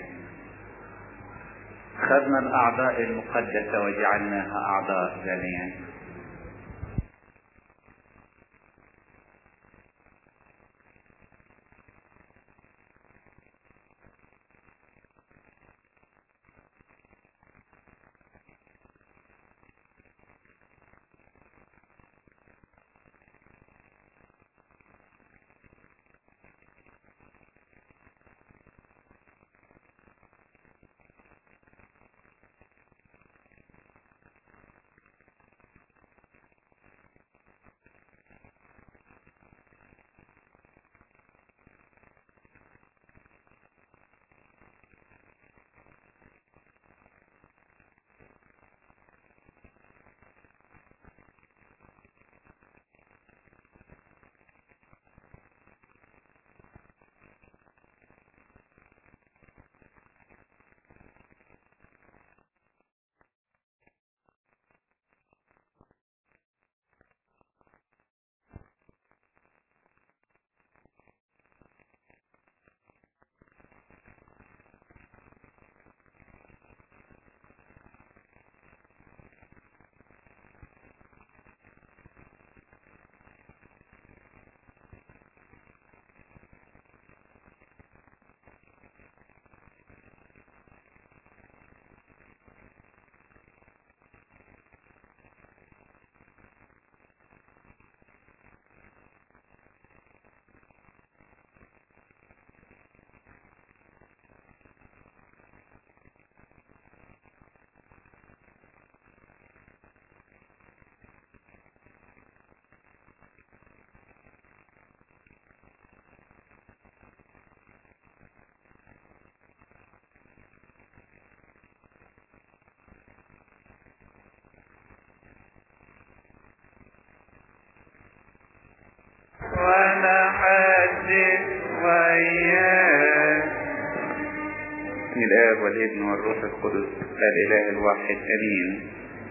خذنا الأعضاء المقدسة وجعلناها أعضاء زانية باسم الآب والابن والروح القدس الإله الواحد أمين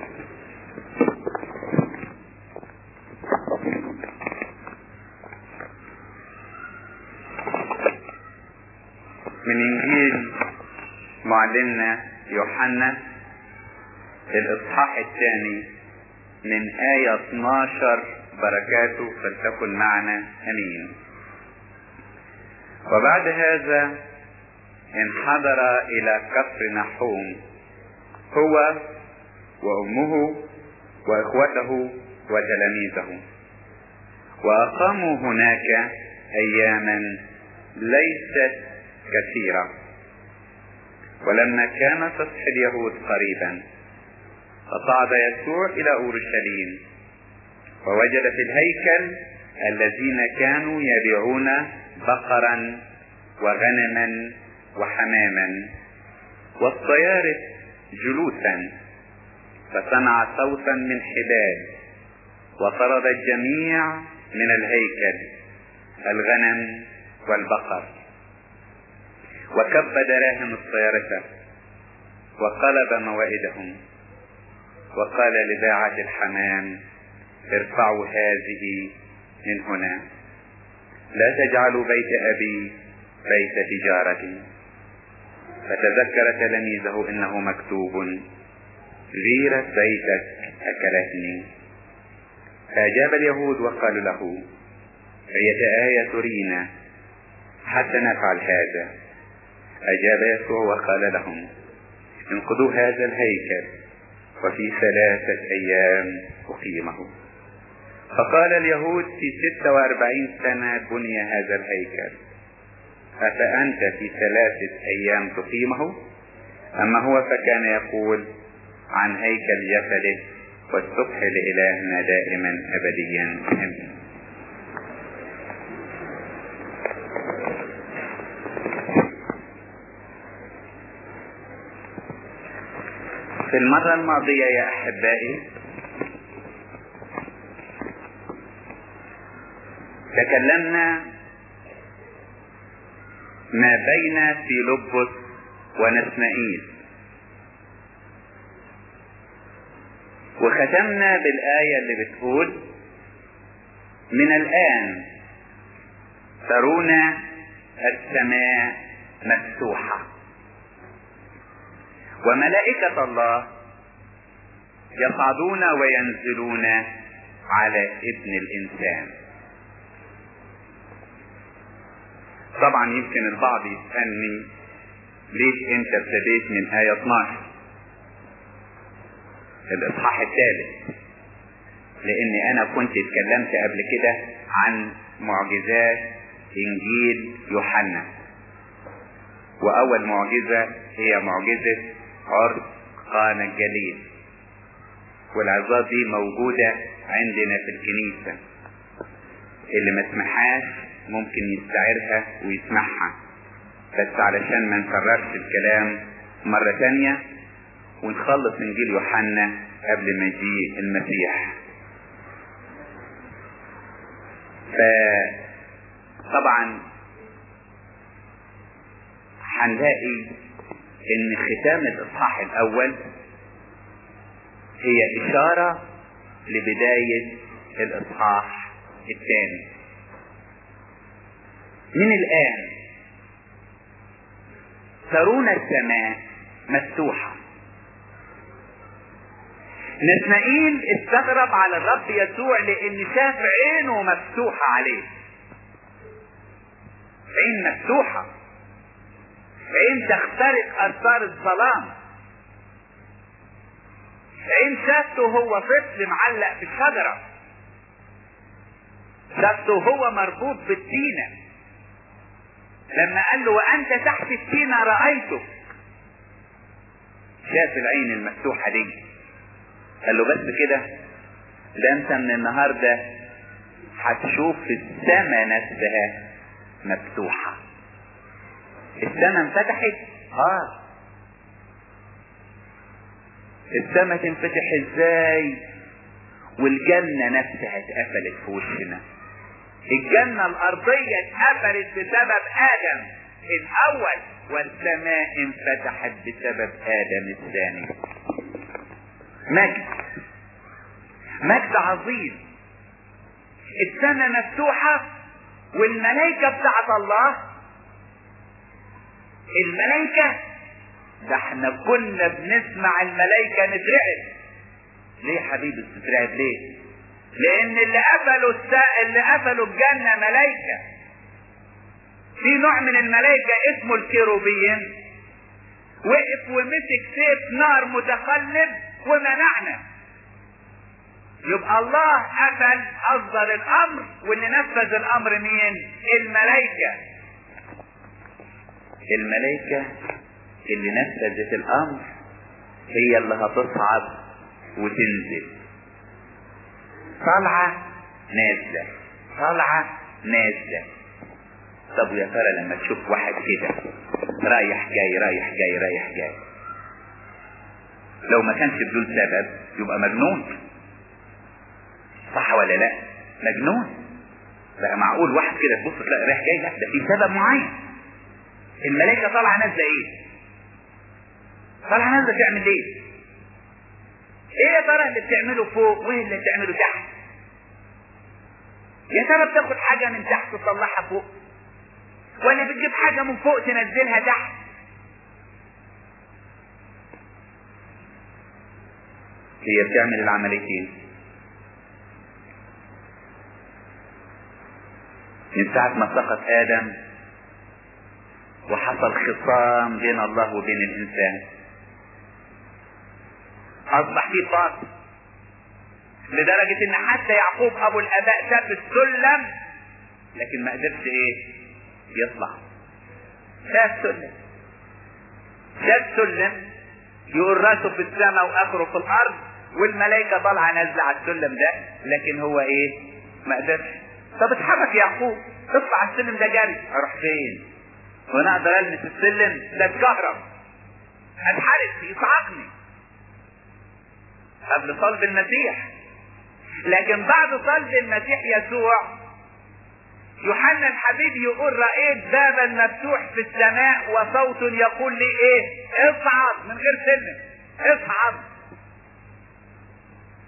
من إنجيل معلمنا يوحنا الإصحاح الثاني من آية 12 بركاته فلتكن معنا أمين وبعد هذا انحدر إلى كفر نحوم هو وأمه وإخوته وتلاميذه وأقاموا هناك أياما ليست كثيرة ولما كان فصح اليهود قريبا فصعد يسوع إلى أورشليم ووجد في الهيكل الذين كانوا يبيعون بقرا وغنما وحماما والطيارف جلوسا فسمع صوتا من حبال وطرد الجميع من الهيكل الغنم والبقر وكب دراهم الطيارفة وقلب موائدهم وقال لباعة الحمام ارفعوا هذه من هنا لا تجعلوا بيت أبي بيت تجارة فتذكر تلاميذه انه مكتوب غيرة بيتك اكلتني فاجاب اليهود وقالوا له اية آية ترينا حتى نفعل هذا اجاب يسوع وقال لهم انقضوا هذا الهيكل وفي ثلاثة ايام اقيمه فقال اليهود في ستة واربعين سنة بني هذا الهيكل أفأنت في ثلاثة أيام تقيمه أما هو فكان يقول عن هيكل جسده والصبح لإلهنا دائما أبديا أمين في المرة الماضية يا أحبائي تكلمنا ما بين فيلبس ونسنائيل وختمنا بالآية اللي بتقول من الآن ترون السماء مفتوحة وملائكة الله يصعدون وينزلون على ابن الإنسان طبعا يمكن البعض يسألني ليش انت ابتديت من آية 12 الإصحاح الثالث لأني أنا كنت اتكلمت قبل كده عن معجزات إنجيل يوحنا وأول معجزة هي معجزة عرس قانا الجليل والعظات دي موجودة عندنا في الكنيسة اللي ما سمعهاش ممكن يستعيرها ويسمعها بس علشان ما نكررش الكلام مرة تانية ونخلص انجيل يوحنا قبل ما يجي المسيح فطبعا هنلاقي ان ختام الاصحاح الاول هي اشارة لبداية الاصحاح الثاني من الان ترون السماء مفتوحة نسمائيل استغرب على الرب يسوع لان شاف عينه مفتوحة عليه عين مفتوحة عين تخترق اثار الظلام عين شافته هو طفل معلق في الشجرة شافته هو مربوط بالتينة لما قال له وانت تحت التينة رأيتك شاف العين المفتوحة دي قال له بس كده ده انت من النهاردة هتشوف السماء نفسها مفتوحة السماء انفتحت اه السماء تنفتح ازاي والجنة نفسها اتقفلت في وشنا الجنة الارضية اتقفلت بسبب ادم الاول والسماء انفتحت بسبب ادم الثاني مجد مجد عظيم السماء مفتوحة والملائكة بتاعت الله الملائكة ده احنا كنا بنسمع الملائكة نترعب ليه حبيبي تترعب ليه لان اللي قفلوا الس... اللي قفلوا الجنة ملائكة في نوع من الملائكة اسمه الكيروبيين وقف ومسك سيف نار متقلب ومنعنا يبقى الله قفل اصدر الامر واللي نفذ الامر مين الملائكة الملائكة اللي نفذت الامر هي اللي هتصعد وتنزل طالعة نازلة طالعة نازلة طب يا ترى لما تشوف واحد كده رايح جاي رايح جاي رايح جاي لو ما كانش بدون سبب يبقى مجنون صح ولا لا مجنون بقى معقول واحد كده تبص تلاقي رايح جاي لا ده في سبب معين الملائكه طالعه نازله ايه طالعه نازله تعمل ايه ايه يا ترى اللي بتعمله فوق وايه اللي بتعمله تحت يا ترى بتاخد حاجه من تحت تطلعها فوق ولا بتجيب حاجه من فوق تنزلها تحت هي بتعمل العمليتين من ساعة ما سقط آدم وحصل خصام بين الله وبين الإنسان أصبح في فاصل لدرجة إن حتى يعقوب أبو الآباء ساب السلم لكن ما قدرش إيه يطلع شاف سلم شاف سلم يقول راسه في السماء واخره في الارض والملائكه طالعه نازله على السلم ده لكن هو ايه ما قدرش طب اتحرك يا يعقوب اطلع على السلم ده جري اروح فين وانا اقدر المس السلم ده اتكهرب اتحرك يصعقني قبل صلب المسيح لكن بعد صلب المسيح يسوع يوحنا الحبيب يقول رأيت بابا مفتوح في السماء وصوت يقول لي ايه اصعد من غير سلم اصعد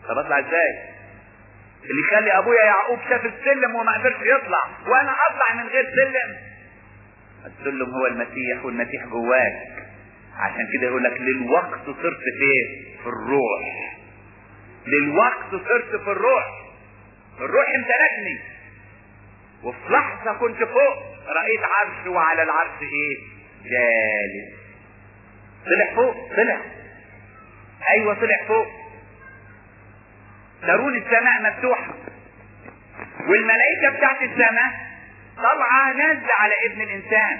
طب اطلع ازاي اللي يخلي ابويا يعقوب شاف السلم وما قدرش يطلع وانا اطلع من غير سلم السلم هو المسيح والمسيح جواك عشان كده يقول لك للوقت صرت فين في الروح للوقت صرت في الروح الروح امتلكني وفي لحظة كنت فوق رأيت عرش وعلى العرش ايه جالس طلع فوق طلع ايوه طلع فوق ترون السماء مفتوحة والملائكة بتاعت السماء طالعة نازلة على ابن الانسان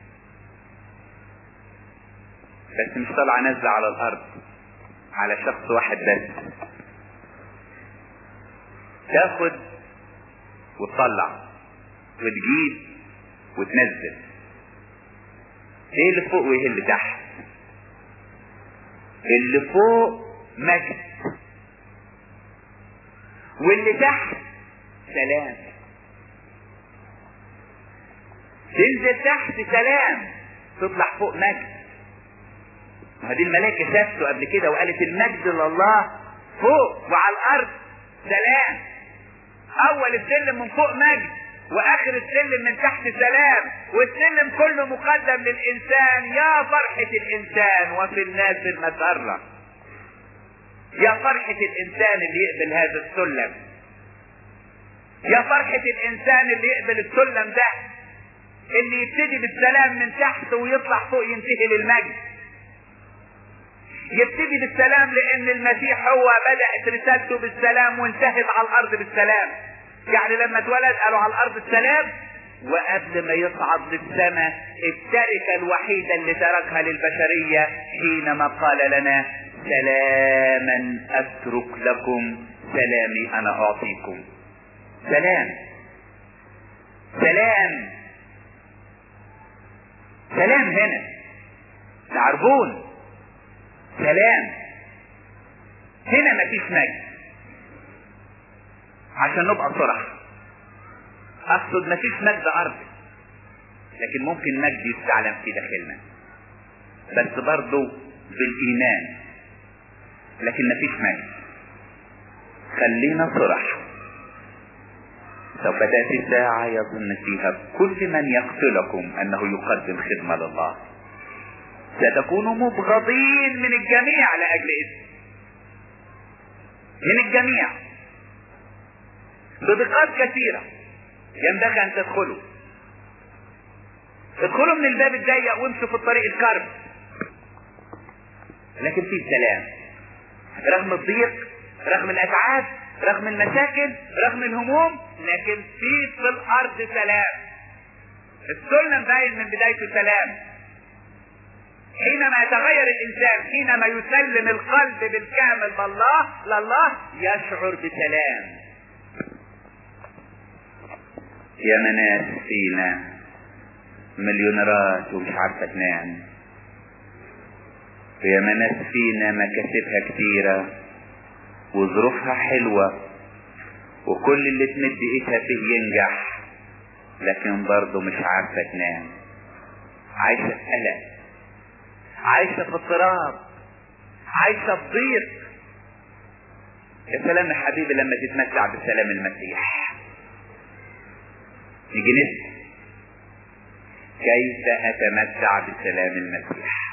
بس مش طالعة نازلة على الارض على شخص واحد بس تاخد وتطلع وتجيب وتنزل ايه اللي فوق وايه اللي تحت اللي فوق مجد واللي تحت سلام تنزل تحت سلام تطلع فوق مجد ما دي الملائكة شافته قبل كده وقالت المجد لله فوق وعلى الأرض سلام أول السلم من فوق مجد واخر السلم من تحت سلام والسلم كله مقدم للانسان يا فرحة الانسان وفي الناس المسرة يا فرحة الانسان اللي يقبل هذا السلم يا فرحة الانسان اللي يقبل السلم ده اللي يبتدي بالسلام من تحت ويطلع فوق ينتهي للمجد يبتدي بالسلام لان المسيح هو بدأت رسالته بالسلام وانتهت على الارض بالسلام يعني لما اتولد قالوا على الارض السلام وقبل ما يصعد للسماء التركة الوحيدة اللي تركها للبشرية حينما قال لنا سلاما اترك لكم سلامي انا اعطيكم سلام سلام سلام هنا تعرفون سلام هنا مفيش مجد عشان نبقى صرح اقصد مفيش مجد ارضي لكن ممكن مجد يستعلم في داخلنا بس برضه بالايمان لكن مفيش مجد خلينا صرح سوف تأتي ساعة يظن فيها كل من يقتلكم أنه يقدم خدمة لله ستكونوا مبغضين من الجميع لأجل اسم من الجميع بدقات كثيرة ينبغي أن تدخلوا ادخلوا من الباب الضيق وامشوا في الطريق الكرب لكن في سلام رغم الضيق رغم الأتعاب رغم المشاكل رغم الهموم لكن في في الأرض سلام السلم باين من بدايته سلام حينما يتغير الإنسان حينما يسلم القلب بالكامل بالله لله يشعر بسلام يا مناس فينا مليونيرات ومش عارفة تنام ويا مناس فينا مكاسبها كتيرة وظروفها حلوة وكل اللي تمد ايدها فيه ينجح لكن برضه مش عارفة تنام عايشة في قلق عايشة في اضطراب عايشة في ضيق يا سلام يا حبيبي لما تتمتع بسلام المسيح نيجي نسأل كيف اتمتع بسلام المسيح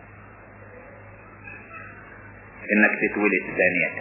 انك تتولد ثانية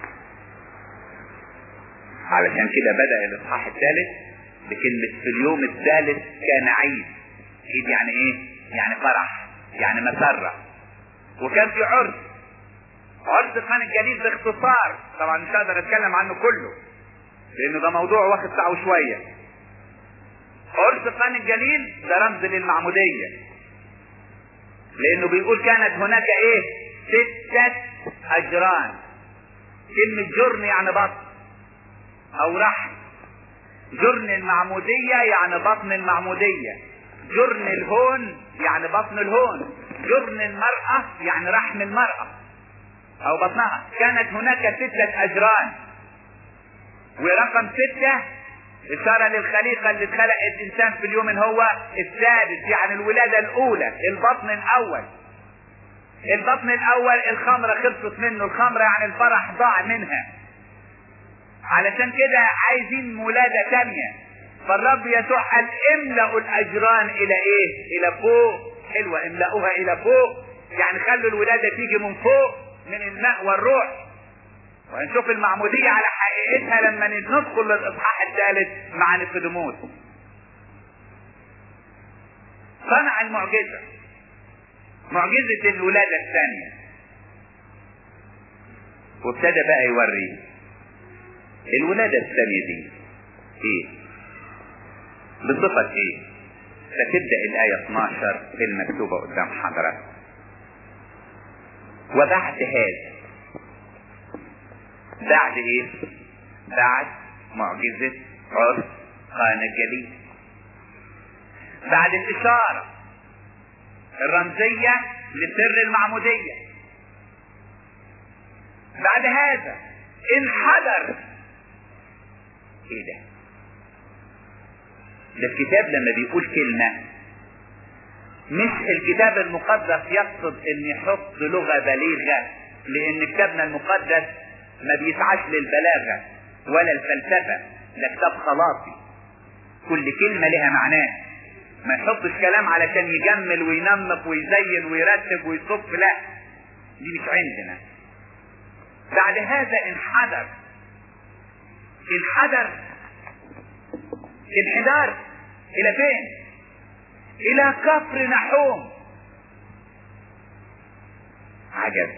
علشان كده بدأ الاصحاح الثالث بكلمة في اليوم الثالث كان عيد عيد يعني ايه يعني فرح يعني مسرة وكان في عرس عرس خان الجليل باختصار طبعا مش هقدر اتكلم عنه كله لانه ده موضوع واخد ساعة وشوية عرس خان الجليل ده رمز للمعمودية لانه بيقول كانت هناك ايه ستة اجران كلمة جرن يعني بطن او رحم جرن المعمودية يعني بطن المعمودية جرن الهون يعني بطن الهون جرن المرأة يعني رحم المرأة او بطنها كانت هناك ستة اجران ورقم ستة اشارة للخليقة اللي اتخلق الانسان في اليوم هو السادس يعني الولادة الاولى البطن الاول البطن الاول الخمرة خلصت منه الخمرة يعني الفرح ضاع منها علشان كده عايزين ولادة تانية فالرب يسوع قال املأوا الاجران الى ايه الى فوق حلوة املأوها الى فوق يعني خلوا الولادة تيجي من فوق من الماء والروح وهنشوف المعمودية على حقيقتها لما ندخل للاصحاح الثالث مع نيقوديموس صنع المعجزة معجزة الولادة الثانية وابتدى بقى يوري الولادة الثانية دي ايه بصفة ايه فتبدأ الآية 12 المكتوبة قدام حضرتك وبعد هذا بعد ايه بعد معجزة عرس قانا الجليل بعد الإشارة الرمزية لسر المعمودية بعد هذا انحدر ايه ده ده الكتاب لما بيقول كلمة مش الكتاب المقدس يقصد ان يحط لغة بليغة لان كتابنا المقدس ما بيسعاش للبلاغة ولا الفلسفة ده كتاب خلاصي كل كلمة لها معناه ما يحطش كلام علشان يجمل وينمق ويزين ويرتب ويصف لا دي مش عندنا بعد هذا انحدر انحدر انحدار الى فين الى كفر نحوم عجب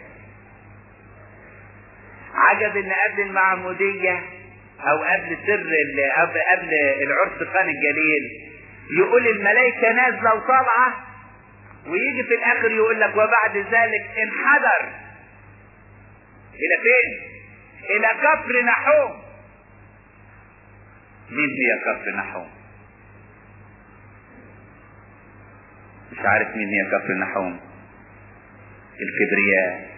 عجب ان قبل المعمودية او قبل سر قبل قبل العرس قان الجليل يقول الملائكة نازلة وطالعة ويجي في الاخر يقول لك وبعد ذلك انحدر الى فين الى كفر نحوم مين هي كفر نحوم مش عارف مين هي كفر نحوم الكبرياء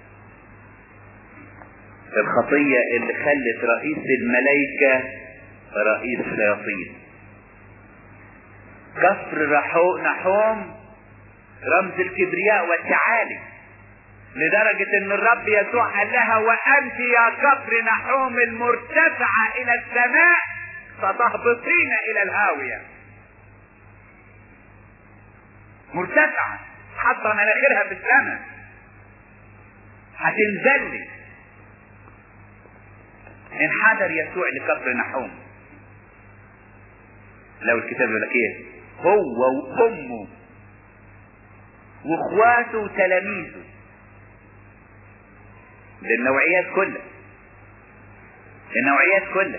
الخطية اللي خلت رئيس الملائكة رئيس الشياطين كفر نحوم رمز الكبرياء والتعالي لدرجة ان الرب يسوع قال لها وانت يا كفر نحوم المرتفعة الى السماء ستهبطين الى الهاوية مرتفعة حاطة مناخيرها في السماء هتنزلي انحدر يسوع لكفر نحوم لو الكتاب يقول لك ايه هو وامه واخواته وتلاميذه للنوعيات كلها النوعيات كلها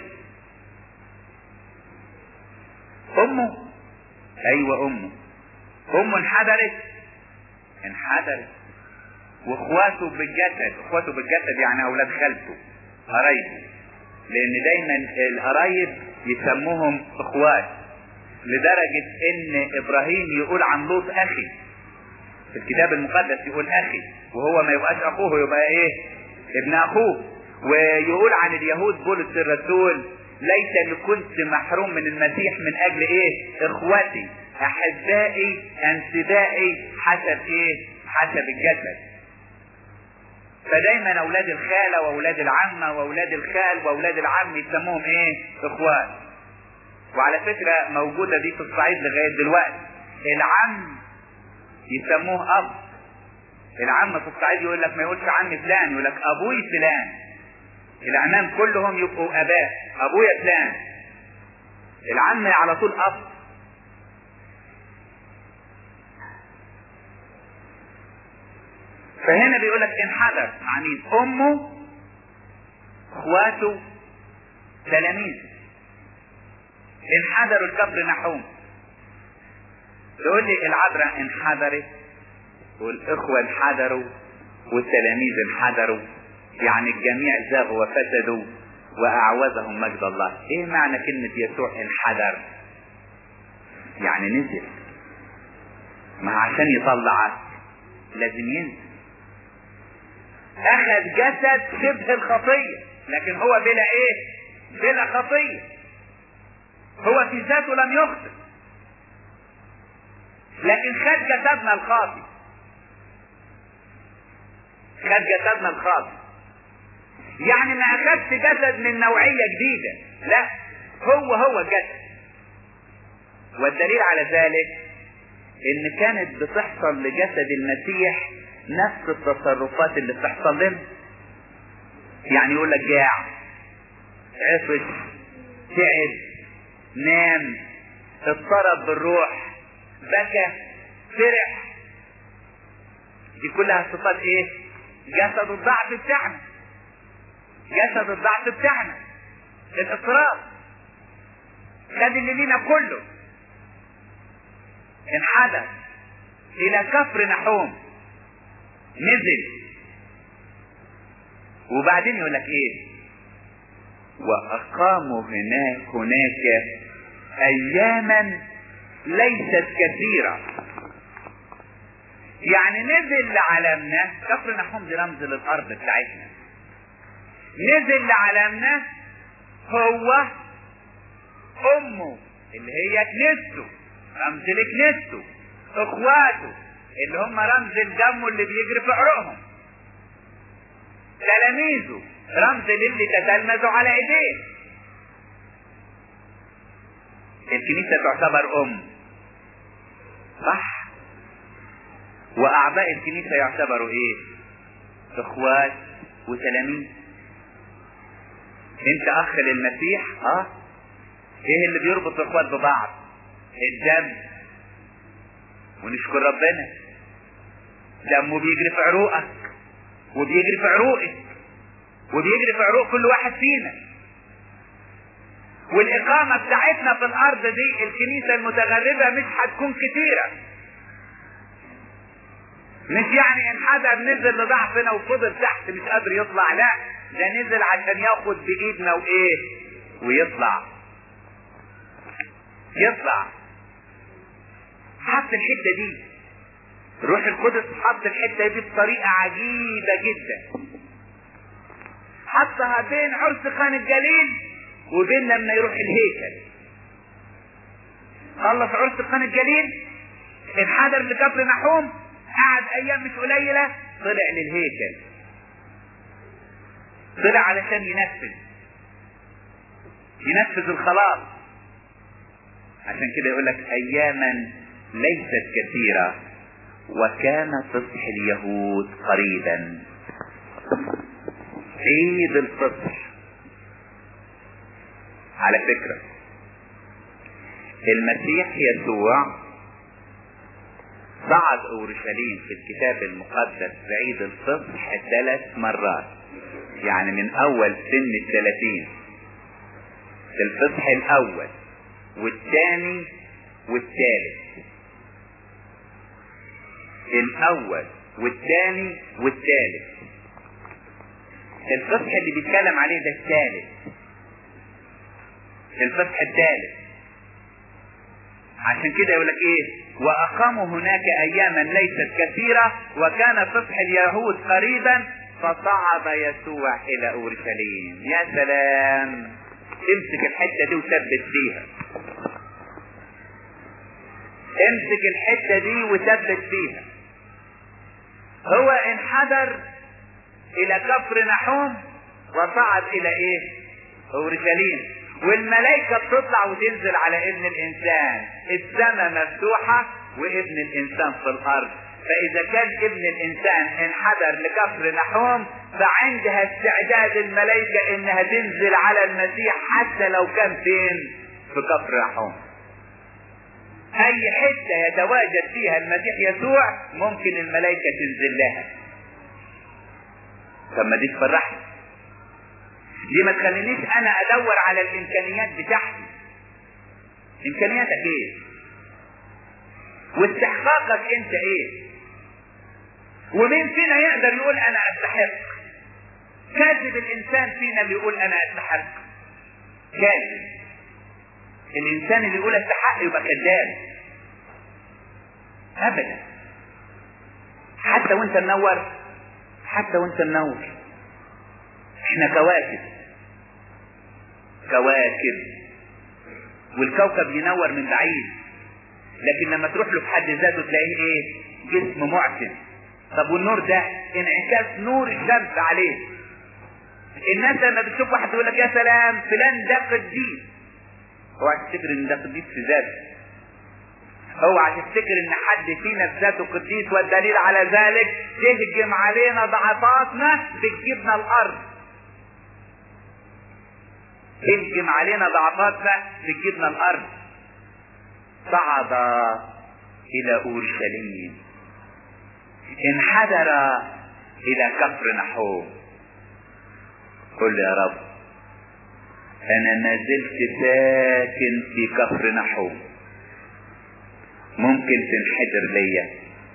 امه ايوه امه امه انحدرت انحدرت واخواته بالجسد اخواته بالجسد يعني اولاد خالته قرايبه لان دايما القرايب يسموهم اخوات لدرجة ان ابراهيم يقول عن لوط اخي في الكتاب المقدس يقول اخي وهو ما يبقاش اخوه يبقى ايه ابن اخوه ويقول عن اليهود بولس الرسول ليتني كنت محروم من المسيح من اجل ايه اخوتي احبائي انسبائي حسب ايه حسب الجسد فدايما اولاد الخالة واولاد العمة واولاد الخال واولاد العم يسموهم ايه اخوات وعلى فكرة موجودة دي في الصعيد لغاية دلوقتي العم يسموه اب العم في الصعيد يقول لك ما يقولش عم فلان يقول لك ابوي فلان العمام كلهم يبقوا اباء ابويا فلان العم على طول اب فهنا بيقول لك انحدر مع مين امه اخواته تلاميذه انحدروا الكفر نحوم يقول لي العذراء انحدرت والاخوة انحدروا والتلاميذ انحدروا يعني الجميع زاغوا وفسدوا واعوزهم مجد الله ايه معنى كلمة يسوع انحدر يعني نزل ما عشان يطلع لازم ينزل اخذ جسد شبه الخطية لكن هو بلا ايه بلا خطية هو في ذاته لم يخطئ لكن خد جسدنا الخاطئ خد جسدنا الخاص يعني ما اخدش جسد من نوعية جديدة لا هو هو الجسد والدليل على ذلك ان كانت بتحصل لجسد المسيح نفس التصرفات اللي بتحصل لنا يعني يقول لك جاع عطش تعب نام اضطرب بالروح بكى فرح دي كلها صفات ايه جسد الضعف بتاعنا جسد الضعف بتاعنا الاضطراب خد اللي لينا كله انحدر الى كفر نحوم نزل وبعدين يقول لك ايه واقاموا هناك هناك اياما ليست كثيرة يعني نزل لعالمنا كفر نحوم دي رمز للارض بتاعتنا نزل لعالمنا هو امه اللي هي كنيسته رمز لكنيسته اخواته اللي هم رمز الدم اللي بيجري في عروقهم تلاميذه رمز للي تتلمذوا على ايديه الكنيسة تعتبر ام صح واعضاء الكنيسة يعتبروا ايه اخوات وتلاميذ انت اخ للمسيح اه ايه اللي بيربط الاخوات ببعض الدم ونشكر ربنا دمه بيجري في عروقك وبيجري في عروقك وبيجري في عروق كل واحد فينا والإقامة بتاعتنا في الأرض دي الكنيسة المتغربة مش هتكون كتيرة مش يعني انحدر نزل لضعفنا وفضل تحت مش قادر يطلع لا ده نزل عشان ياخد بإيدنا وإيه ويطلع يطلع حط الحتة دي روح القدس حط الحتة دي بطريقة عجيبة جدا حطها بين عرس خان الجليل وبين لما يروح الهيكل خلص عرس خان الجليل انحدر لكفر نحوم قعد ايام مش قليلة طلع للهيكل طلع علشان ينفذ ينفذ الخلاص عشان كده يقول لك اياما ليست كثيرة وكان فصح اليهود قريبا عيد الفصح على فكرة المسيح يسوع صعد اورشليم في الكتاب المقدس في عيد الفصح ثلاث مرات يعني من اول سن الثلاثين في الفصح الاول والثاني والثالث الاول والثاني والثالث الفصح اللي بيتكلم عليه ده الثالث الفصح الثالث عشان كده يقول لك ايه واقاموا هناك اياما ليست كثيرة وكان فصح اليهود قريبا فصعد يسوع الى اورشليم يا سلام امسك الحتة دي وثبت فيها امسك الحتة دي وثبت فيها هو انحدر الى كفر نحوم وصعد الى ايه اورشليم والملائكة بتطلع وتنزل على ابن الانسان السماء مفتوحة وابن الانسان في الارض فاذا كان ابن الانسان انحدر لكفر نحوم فعندها استعداد الملائكة انها تنزل على المسيح حتى لو كان فين في كفر نحوم اي حتة يتواجد فيها المسيح يسوع ممكن الملائكة تنزل لها طب ما دي تفرحني دي ما تخلينيش انا ادور على الامكانيات بتاعتي امكانياتك ايه واستحقاقك انت ايه ومين فينا يقدر يقول انا استحق كاذب الانسان فينا اللي يقول انا استحق كاذب الانسان اللي يقول استحق يبقى كذاب ابدا حتى وانت منور حتى وانت منور احنا كواكب كواكب والكوكب ينور من بعيد لكن لما تروح له في حد ذاته تلاقيه ايه جسم معتم طب والنور ده انعكاس نور الشمس عليه الناس لما بتشوف واحد يقول لك يا سلام فلان ده قديس اوعى تفتكر ان ده قديس في ذاته اوعى تفتكر ان حد فينا في ذاته قديس والدليل على ذلك تهجم علينا ضعفاتنا بتجيبنا الارض تهجم علينا ضعفاتنا بتجيبنا الارض صعد الى اورشليم انحدر الى كفر نحوم قل يا رب انا ما زلت ساكن في كفر نحوم ممكن تنحدر ليا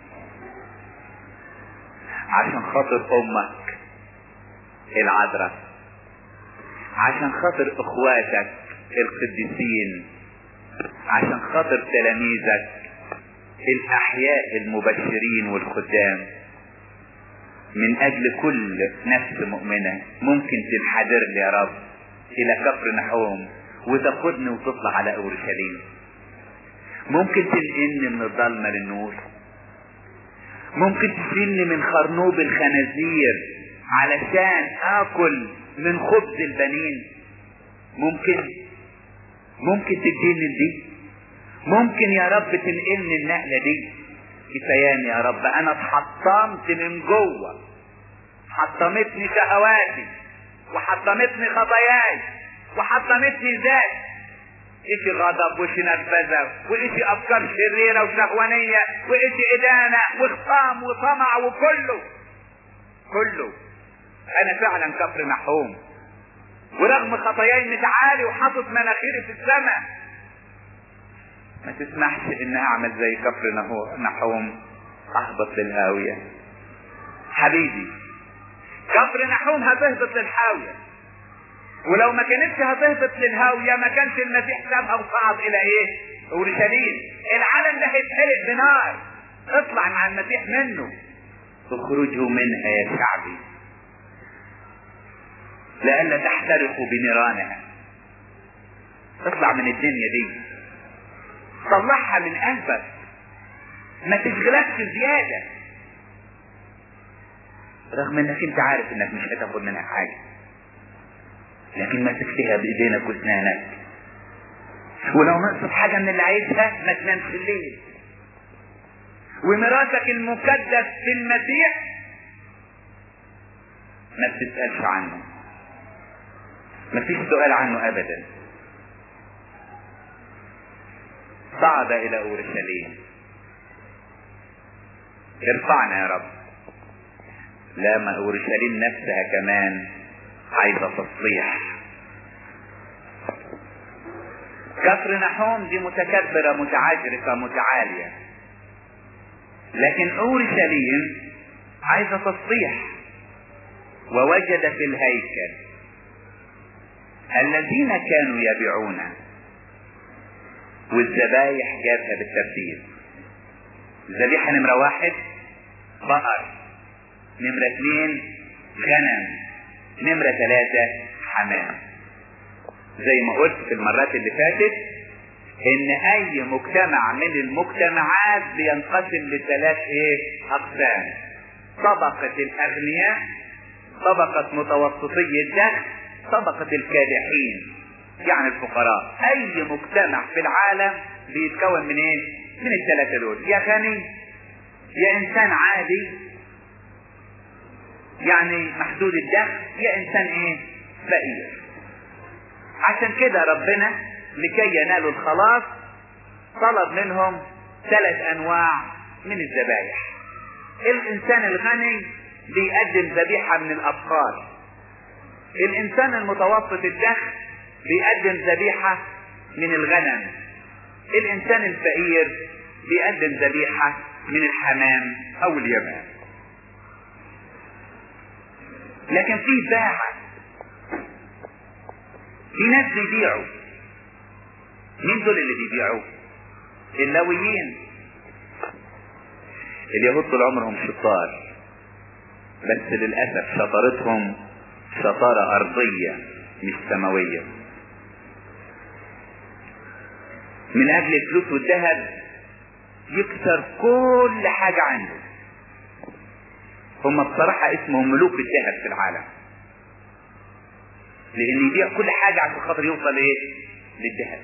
عشان خاطر امك العذراء عشان خاطر اخواتك القديسين عشان خاطر تلاميذك الاحياء المبشرين والخدام من اجل كل نفس مؤمنة ممكن تنحدر لي يا رب الى كفر نحوم وتاخدني وتطلع على اورشليم ممكن تنقلني من الظلمة للنور ممكن تشيلني من خرنوب الخنازير علشان اكل من خبز البنين ممكن ممكن تديني دي ممكن يا رب تنقلني النقلة دي كفاياني يا رب انا اتحطمت من جوه حطمتني شهواتي وحطمتني خطاياي وحطمتني ذاتي ايش غضب وايش نرفزة وايش افكار شريرة وشهوانية وايش ادانة وخصام وطمع وكله كله انا فعلا كفر محوم ورغم خطاياي متعالي وحاطط مناخيري في السماء ما تسمحش ان اعمل زي كفر نحوم اهبط للهاوية حبيبي كفر نحوم هتهبط للحاوية ولو ما كانتش هتهبط للهاوية ما كانش المسيح سابها وصعد الى ايه اورشليم العالم ده هيتحرق بنار اطلع مع المسيح منه اخرجوا منها يا شعبي لئلا تحترقوا بنيرانها اطلع من الدنيا دي طلعها من قلبك ما تشغلكش زيادة رغم انك انت عارف انك مش هتاخد منها حاجة لكن ما تكفيها بايدينك واسنانك ولو نقصت حاجة من اللي عايزها ما تنامش الليل وميراثك المكدس في المسيح ما بتسألش عنه ما فيش سؤال عنه ابدا صعد الى اورشليم ارفعنا يا رب لا ما اورشليم نفسها كمان عايزه تصليح كفر نحوم دي متكبرة متعجرفة متعالية لكن اورشليم عايزة تصليح ووجد في الهيكل الذين كانوا يبيعون والذبايح جابها بالترتيب الذبيحة نمرة واحد بقر نمرة اثنين غنم نمرة ثلاثة حمام زي ما قلت في المرات اللي فاتت ان اي مجتمع من المجتمعات بينقسم لثلاث ايه اقسام طبقة الاغنياء طبقة متوسطي الدخل طبقة الكادحين يعني الفقراء اي مجتمع في العالم بيتكون من ايه من الثلاثة دول يا غني يا انسان عادي يعني محدود الدخل يا انسان ايه فقير عشان كده ربنا لكي ينالوا الخلاص طلب منهم ثلاث انواع من الذبائح الانسان الغني بيقدم ذبيحة من الابقار الانسان المتوسط الدخل بيقدم ذبيحة من الغنم الانسان الفقير بيقدم ذبيحة من الحمام او اليمام لكن في باعة في ناس بيبيعوا مين دول اللي بيبيعوا اللاويين اليهود طول عمرهم شطار بس للأسف شطارتهم شطارة أرضية مش سماوية من أجل الفلوس والذهب يكسر كل حاجة عنده هم بصراحة اسمهم ملوك الذهب في العالم لان يبيع كل حاجة عشان خاطر يوصل ايه للذهب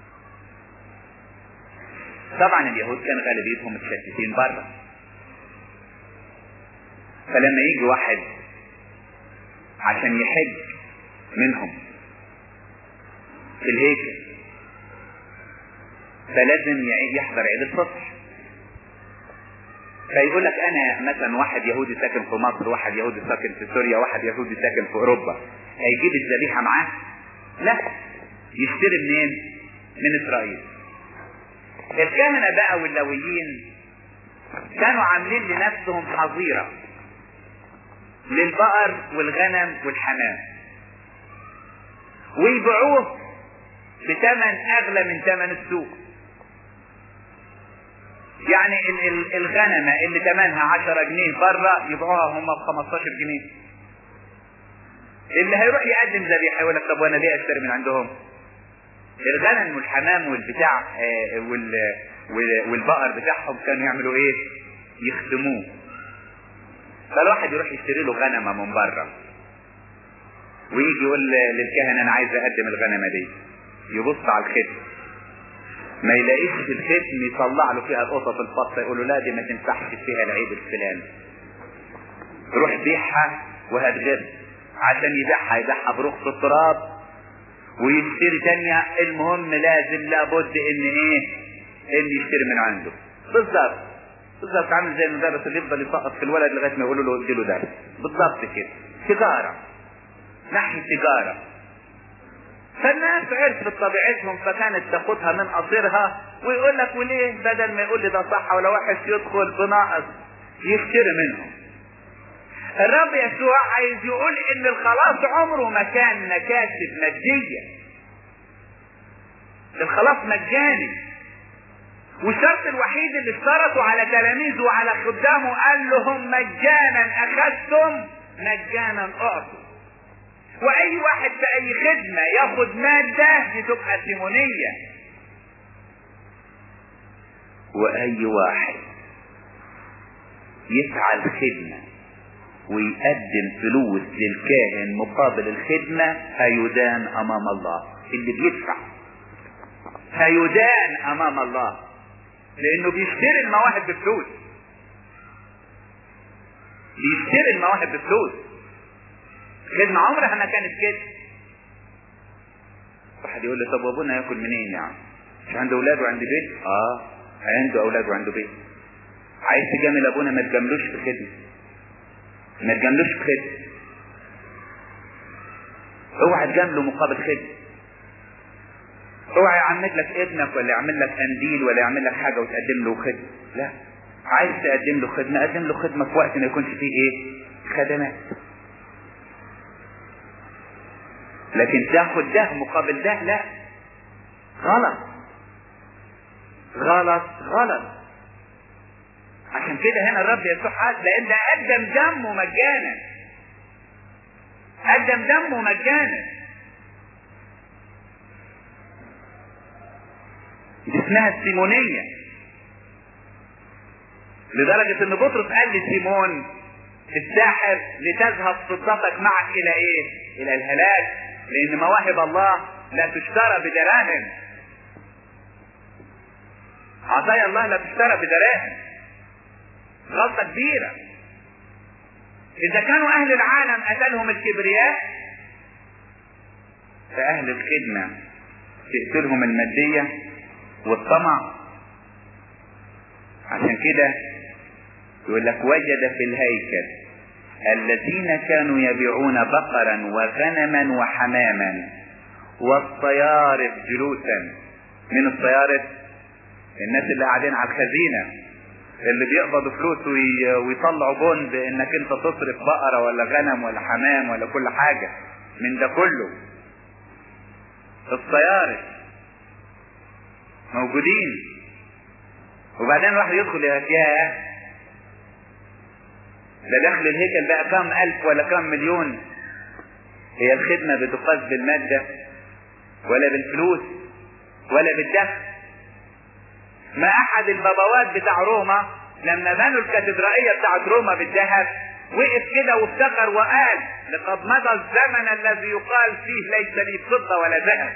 طبعا اليهود كان غالبيتهم متشتتين بره فلما يجي واحد عشان يحج منهم في الهيكل فلازم يحضر عيد الفصح فيقول لك انا مثلا واحد يهودي ساكن في مصر واحد يهودي ساكن في سوريا واحد يهودي ساكن في اوروبا هيجيب الذبيحه معاه لا يشتري منين من اسرائيل الكهنه بقى واللويين كانوا عاملين لنفسهم حظيره للبقر والغنم والحمام ويبيعوه بثمن اغلى من ثمن السوق يعني ال- ال- الغنمة اللي ثمنها 10 جنيه بره يبيعوها هم ب 15 جنيه اللي هيروح يقدم ذبيحه يقول لك طب وانا ليه اشتري من عندهم الغنم والحمام والبتاع آه، وال وال- والبقر بتاعهم كانوا يعملوا ايه يخدموه فالواحد يروح يشتري له غنمه من بره ويجي يقول للكهنه انا عايز اقدم الغنمه دي يبص على الختم ما يلاقيش في الختم يطلع له فيها القطط الفصة يقول له لا دي ما تنفعش فيها العيب الفلاني روح بيعها وهتغر عشان يبيعها يبيعها برخص التراب ويشتري تانية المهم لازم لابد ان ايه ان يشتري من عنده بالظبط بالظبط عامل زي المدرس اللي يفضل يسقط في الولد لغايه ما يقولوا له اديله درس بالظبط كده تجاره ناحيه تجاره فالناس عرفت طبيعتهم فكانت تاخدها من قصيرها ويقول لك وليه بدل ما يقول لي ده صح ولا وحش يدخل بناقص يشتري منهم الرب يسوع عايز يقول ان الخلاص عمره ما كان مكاسب مادية الخلاص مجاني والشرط الوحيد اللي اشترطوا على تلاميذه وعلى خدامه قال لهم مجانا اخذتم مجانا اعطوا واي واحد في اي خدمة ياخد مادة دي تبقى سيمونية واي واحد يفعل خدمة ويقدم فلوس للكاهن مقابل الخدمة هيدان امام الله اللي بيدفع هيدان امام الله لانه بيشتري المواهب بفلوس بيشتري المواهب بفلوس خدمة عمرها ما كانت كده واحد يقول لي طب وابونا ياكل منين يعني مش عنده اولاد وعنده بيت اه عنده اولاد وعنده بيت عايز تجامل ابونا ما تجاملوش في خدمة ما تجاملوش في خدمة اوعى تجامله مقابل خدمة اوعى يعمل لك ابنك ولا يعمل لك قنديل ولا يعمل لك حاجة وتقدم له خدمة لا عايز تقدم له خدمة قدم له خدمة في وقت ما يكونش فيه ايه خدمات لكن تاخد ده مقابل ده لا غلط غلط غلط عشان كده هنا الرب يسوع قال لان ده قدم دمه مجانا قدم دمه مجانا دي اسمها السيمونية لدرجة ان بطرس قال لسيمون الساحر لتذهب فضتك معك الى ايه الى الهلاك لان مواهب الله لا تشترى بدراهم عطايا الله لا تشترى بدراهم غلطة كبيرة اذا كانوا اهل العالم اتلهم الكبرياء فاهل الخدمة تقتلهم المادية والطمع عشان كده يقول لك وجد في الهيكل الذين كانوا يبيعون بقرا وغنما وحماما والصيارف جلوسا من الصيارف الناس اللي قاعدين على الخزينه اللي بيقبضوا فلوس وي- ويطلعوا بند انك انت تصرف بقره ولا غنم ولا حمام ولا كل حاجه من ده كله الصيارف موجودين وبعدين الواحد يدخل يا ياه ده دخل الهيكل بقى كام ألف ولا كام مليون هي الخدمة بتقاس بالمادة ولا بالفلوس ولا بالدخل ما أحد البابوات بتاع روما لما بنوا الكاتدرائية بتاعت روما بالذهب وقف كده وافتكر وقال لقد مضى الزمن الذي يقال فيه ليس لي فضة ولا ذهب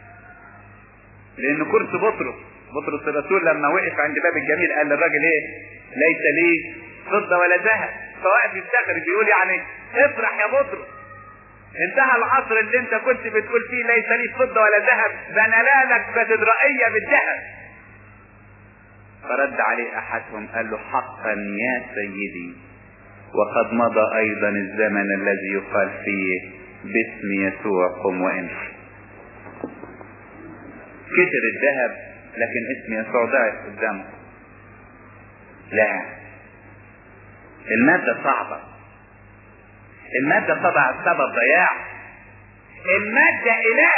لان كرسي بطرس بطرس الرسول لما وقف عند باب الجميل قال للراجل ايه ليس لي فضة ولا ذهب فوقف يفتخر بيقول يعني افرح يا بطرس انتهى العصر اللي انت كنت بتقول فيه ليس لي فضة ولا ذهب ده انا لا لك كاتدرائية بالذهب فرد عليه احدهم قال له حقا يا سيدي وقد مضى ايضا الزمن الذي يقال فيه باسم يسوع قم وامشي كتر الذهب لكن اسم يسوع ضعف قدامه لا المادة صعبة المادة طبعا سبب ضياع المادة اله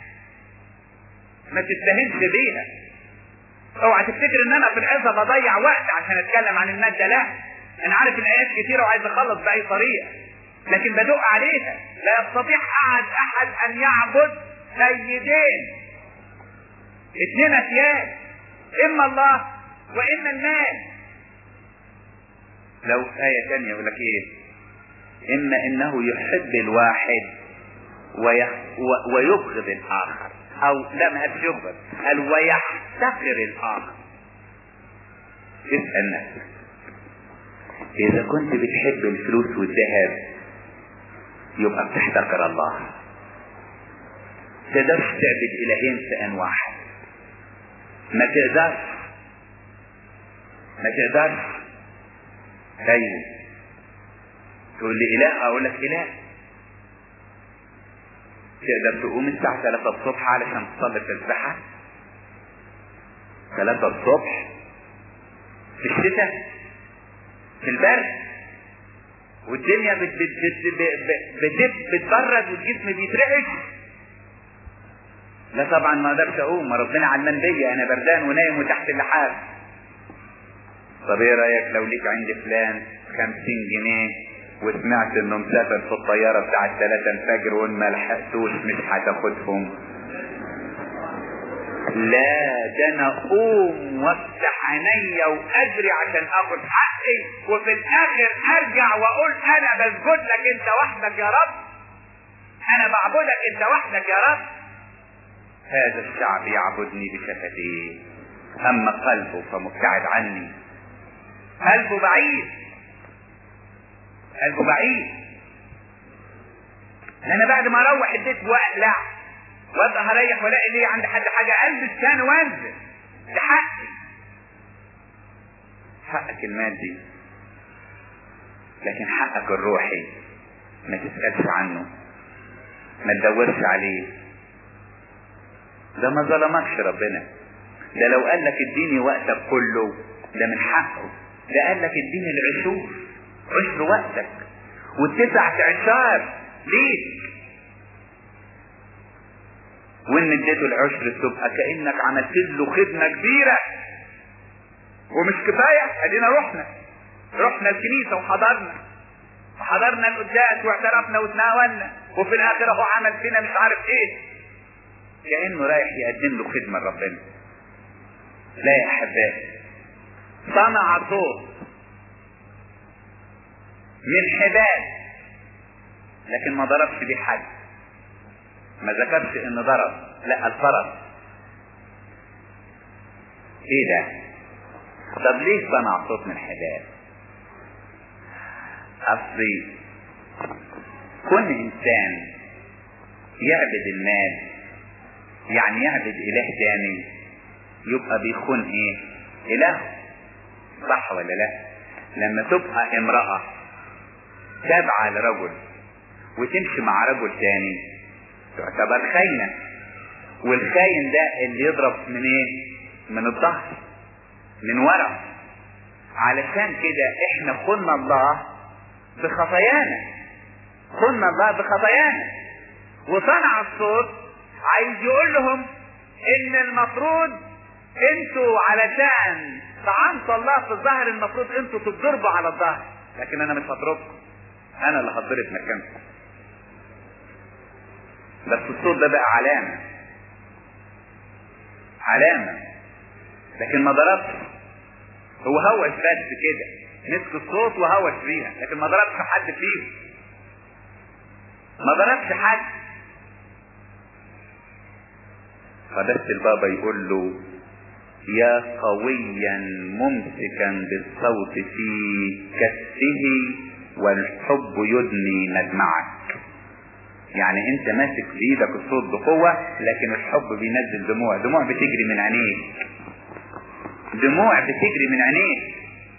ما تستهنش بيها اوعى تفتكر ان انا في العظة بضيع وقت عشان اتكلم عن المادة لا انا عارف الايات كتيرة وعايز اخلص باي طريقة لكن بدق عليها لا يستطيع احد احد ان يعبد سيدين اثنين اسياد اما الله واما المال لو آية تانية يقول لك ايه اما انه يحب الواحد ويح... و... ويبغض الاخر او لا ما هتش يبغض قال ويحتقر الاخر اسأل نفسك اذا كنت بتحب الفلوس والذهب يبقى بتحتقر الله تقدرش تعبد الهين في ان واحد ما تقدرش ما تقدرش ايوه تقول لي اله اقول لك اله تقدر تقوم الساعة 3 الصبح علشان تصلي التسبحة 3 الصبح في الشتاء في البرد والدنيا بت بت بت بت بتبرد والجسم بيترعش لا طبعا ما اقدرش اقوم ما ربنا علمان بيا انا بردان ونايم وتحت اللحاف طب ايه رايك لو ليك عند فلان خمسين جنيه وسمعت انه مسافر في الطيارة بتاعت 3 الفجر وان ما لحقتوش مش هتاخدهم لا ده انا اقوم وافتح عينيا واجري عشان اخد حقي وفي الاخر ارجع واقول انا بسجد لك انت وحدك يا رب انا بعبدك انت وحدك يا رب هذا الشعب يعبدني بشفتيه اما قلبه فمبتعد عني قلبه بعيد قلبه بعيد انا بعد ما اروح البيت واقلع وابقى هريح والاقي لي عند حد حاجه البس تاني وانزل ده حقي حقك المادي لكن حقك الروحي ما تسألش عنه ما تدورش عليه ده ما ظلمكش ربنا ده لو قال لك اديني وقتك كله ده من حقه ده قال لك اديني العشور عشر وقتك والتسع عشار ليك وان اديته العشر تبقى كانك عملت له خدمه كبيره ومش كفايه ادينا رحنا رحنا الكنيسه وحضرنا وحضرنا القداس واعترفنا وتناولنا وفي الاخر هو عمل فينا مش عارف ايه كانه رايح يقدم له خدمه لربنا لا يا احبائي صنع صوت من حبال لكن ما ضربش بيه حد ما ذكرش ان ضرب لا الفرس ايه ده طب ليه صنع صوت من حبال اصلي كل انسان يعبد المال يعني يعبد اله تاني يبقى بيخون ايه اله صح ولا لا لما تبقى امرأة تابعة لرجل وتمشي مع رجل تاني تعتبر خاينة والخاين ده اللي يضرب من ايه من الظهر من ورا علشان كده احنا خلنا الله بخطايانا خلنا الله بخطايانا وصنع الصوت عايز يقول لهم ان المفروض انتوا علشان طعنت الله في الظهر المفروض انتوا تتضربوا على الظهر لكن انا مش هضربكم انا اللي هضرب مكانكم بس الصوت ده بقى علامة علامة لكن ما ضربش هو هو بس كده مسك الصوت وهوش فيها لكن ما ضربش حد فيهم ما ضربش حد فبس البابا يقول له يا قويا ممسكا بالصوت في كفه والحب يدني مدمعك يعني انت ماسك في ايدك الصوت بقوة لكن الحب بينزل دموع دموع بتجري من عينيك دموع بتجري من عينيك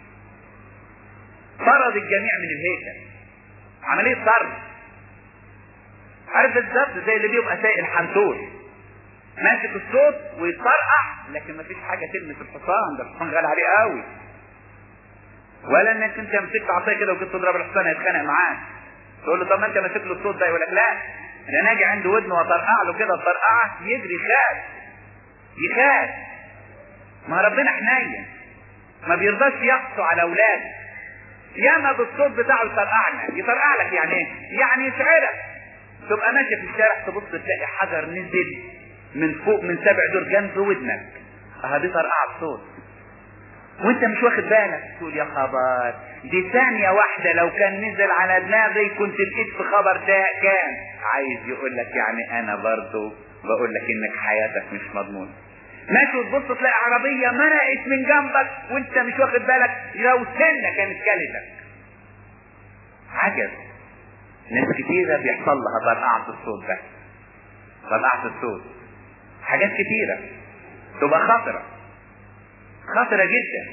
طرد الجميع من الهيكل عملية طرد عارف بالظبط زي اللي بيبقى سايق الحنطور ماسك الصوت ويطرقع لكن مفيش حاجة تلمس الحصان ده الحصان غالي عليه قوي ولا انك انت مسكت عصايه كده وكنت تضرب الحصان هيتخانق معاك تقول له طب ما انت ماسك له الصوت ده يقول لك لا ده انا اجي عند ودنه واطرقع له كده طرقعه يجري يخاف يخاف ما ربنا حنين ما بيرضاش يقسو على اولاده ياما بالصوت بتاعه يطرقعنا يطرقع لك يعني ايه؟ يعني يشعرك تبقى ماشي في الشارع تبص تلاقي حجر نزل من فوق من سبع دور جنب ودنك اه دي طرقعه بصوت وانت مش واخد بالك تقول يا خبر دي ثانية واحدة لو كان نزل على دماغي كنت لقيت في خبر ده كان عايز يقول لك يعني انا برضو بقول لك انك حياتك مش مضمونة ماشي وتبص تلاقي عربية مرقت من جنبك وانت مش واخد بالك لو سنة كانت كلتك عجب ناس كتيرة بيحصل لها طرقعة الصوت ده طرقعة الصوت حاجات كتيرة تبقى خطرة خطرة جدا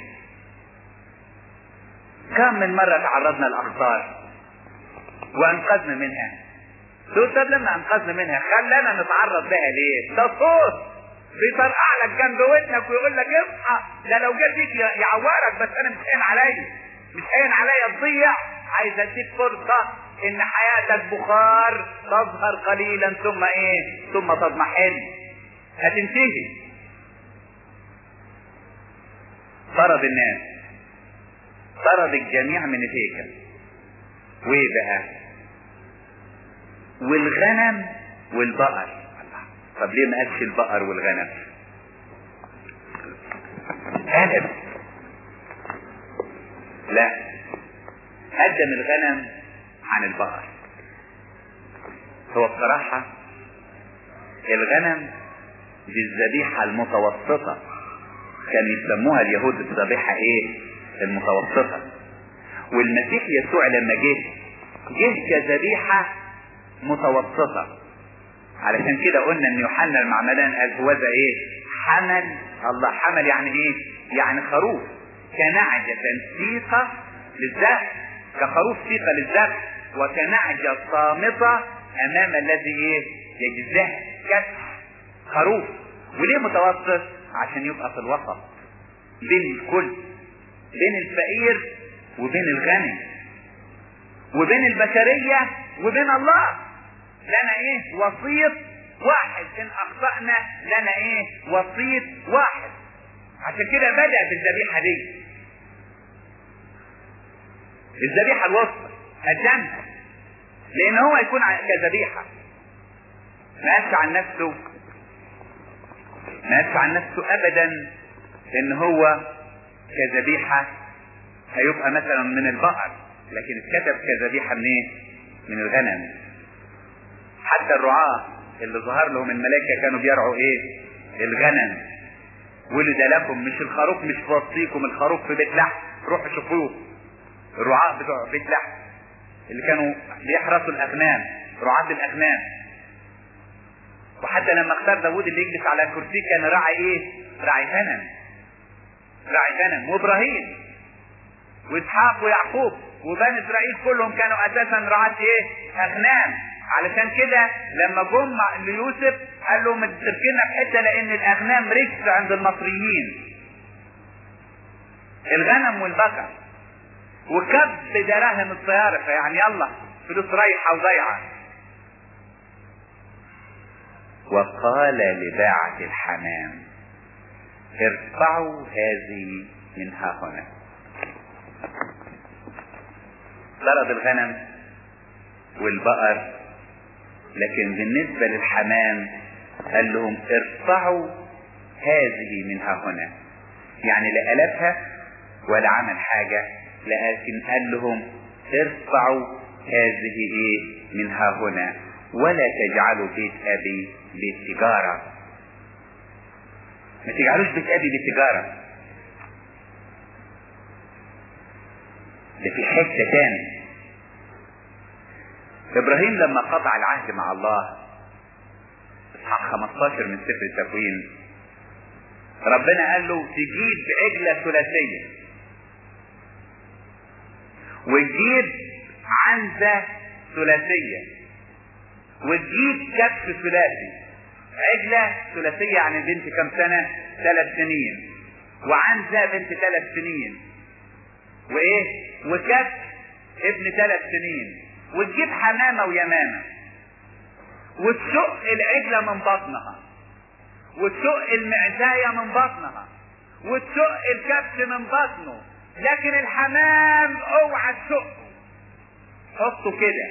كم من مرة تعرضنا لأخطار وأنقذنا منها تقول طب لما أنقذنا منها خلانا نتعرض لها ليه؟ ده صوت بيطرقع لك جنب ودنك ويقول لك اصحى ده لو جه فيك يعورك بس أنا مش هين عليا مش هين عليا تضيع عايز اديك فرصة ان حياتك بخار تظهر قليلا ثم ايه ثم تضمحل هتنتهي طرد الناس طرد الجميع من الهيكل وايه بقى والغنم والبقر طب ليه ما قالش البقر والغنم قلب لا قدم الغنم عن البقر هو بصراحة الغنم دي الذبيحة المتوسطة كان يسموها اليهود الذبيحة ايه المتوسطة والمسيح يسوع لما جه جه كذبيحة متوسطة علشان كده قلنا ان يوحنا المعمدان قال هو ذا ايه حمل الله حمل يعني ايه يعني خروف كنعجة سيقة للذبح كخروف سيقة للذبح وكنعجة صامتة امام الذي ايه يجزاه كسح خروف وليه متوسط عشان يبقى في الوسط بين الكل بين الفقير وبين الغني وبين البشرية وبين الله لنا ايه وسيط واحد ان اخطأنا لنا ايه وسيط واحد عشان كده بدأ بالذبيحة دي الذبيحة الوسطى قدمها لان هو يكون كذبيحة ما قالش عن نفسه ما قالش عن نفسه ابدا ان هو كذبيحة هيبقى مثلا من البقر لكن اتكتب كذبيحة من ايه من الغنم حتى الرعاة اللي ظهر لهم الملائكة كانوا بيرعوا ايه الغنم ولد لكم مش الخروف مش في وسطيكم الخروف في بيت لحم روحوا شوفوه الرعاة بتوع بيت لحم اللي كانوا بيحرسوا الاغنام رعاة الاغنام وحتى لما اختار داوود اللي يجلس على كرسي كان راعي ايه راعي غنم راعي غنم وابراهيم واسحاق ويعقوب وبني اسرائيل كلهم كانوا اساسا رعاة ايه اغنام علشان كده لما جم ليوسف قال لهم تركنا في حته لان الاغنام رجس عند المصريين الغنم والبقر وكب دراهم الطيارة يعني يلا فلوس رايحة وضايعة وقال لباعة الحمام ارفعوا هذه من ها هنا طرد الغنم والبقر لكن بالنسبة للحمام قال لهم ارفعوا هذه من ها هنا يعني لا ألفها ولا عمل حاجة لكن قال لهم ارفعوا هذه ايه من ها هنا ولا تجعلوا بيت ابي بيت تجارة ما تجعلوش بيت ابي بيت تجارة ده في حتة تاني ابراهيم لما قطع العهد مع الله اصحاح 15 من سفر التكوين ربنا قال له تجيب عجلة ثلاثية وتجيب عنزة ثلاثية وتجيب كبش ثلاثي عجلة ثلاثية يعني بنت كم سنة ثلاث سنين وعنزة بنت ثلاث سنين وايه وكبش ابن ثلاث سنين وتجيب حمامة ويمامة وتشق العجلة من بطنها وتشق المعزاية من بطنها وتشق الكبش من بطنه لكن الحمام اوعى تشقه حطه كده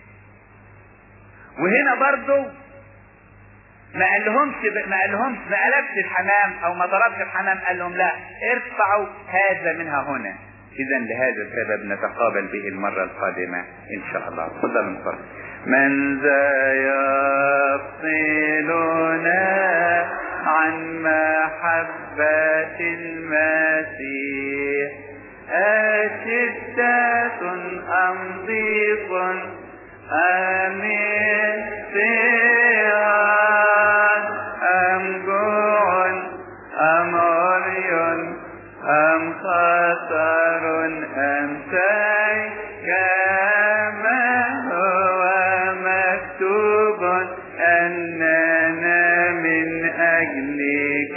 وهنا برضو ما قال لهمش ما قال لهمش ما قلبش الحمام او ما ضربش الحمام قال لهم لا ارفعوا هذا منها هنا اذا لهذا السبب نتقابل به المرة القادمة ان شاء الله تفضل نصلي من ذا يفصلنا عن محبة المسيح أشدة أم ضيق أم انفراد أم جوع أم عري أم خطر أم سيف كما هو مكتوب أننا من أجلك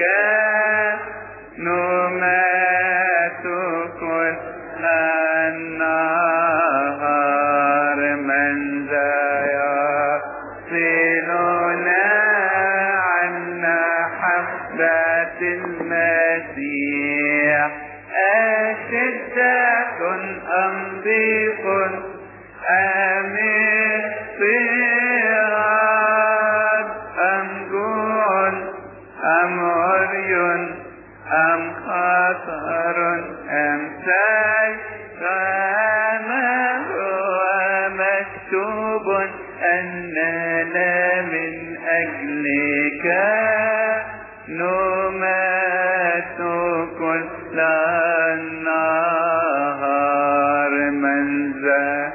نمات كل النهار من ذا يصلنا عن محبة المسيح أشدة أم ضيق أم اضطراب أم جوع أم عري أم خطر أم سيف كما هو مكتوب أننا من أجلك نمات كل النهار من ذا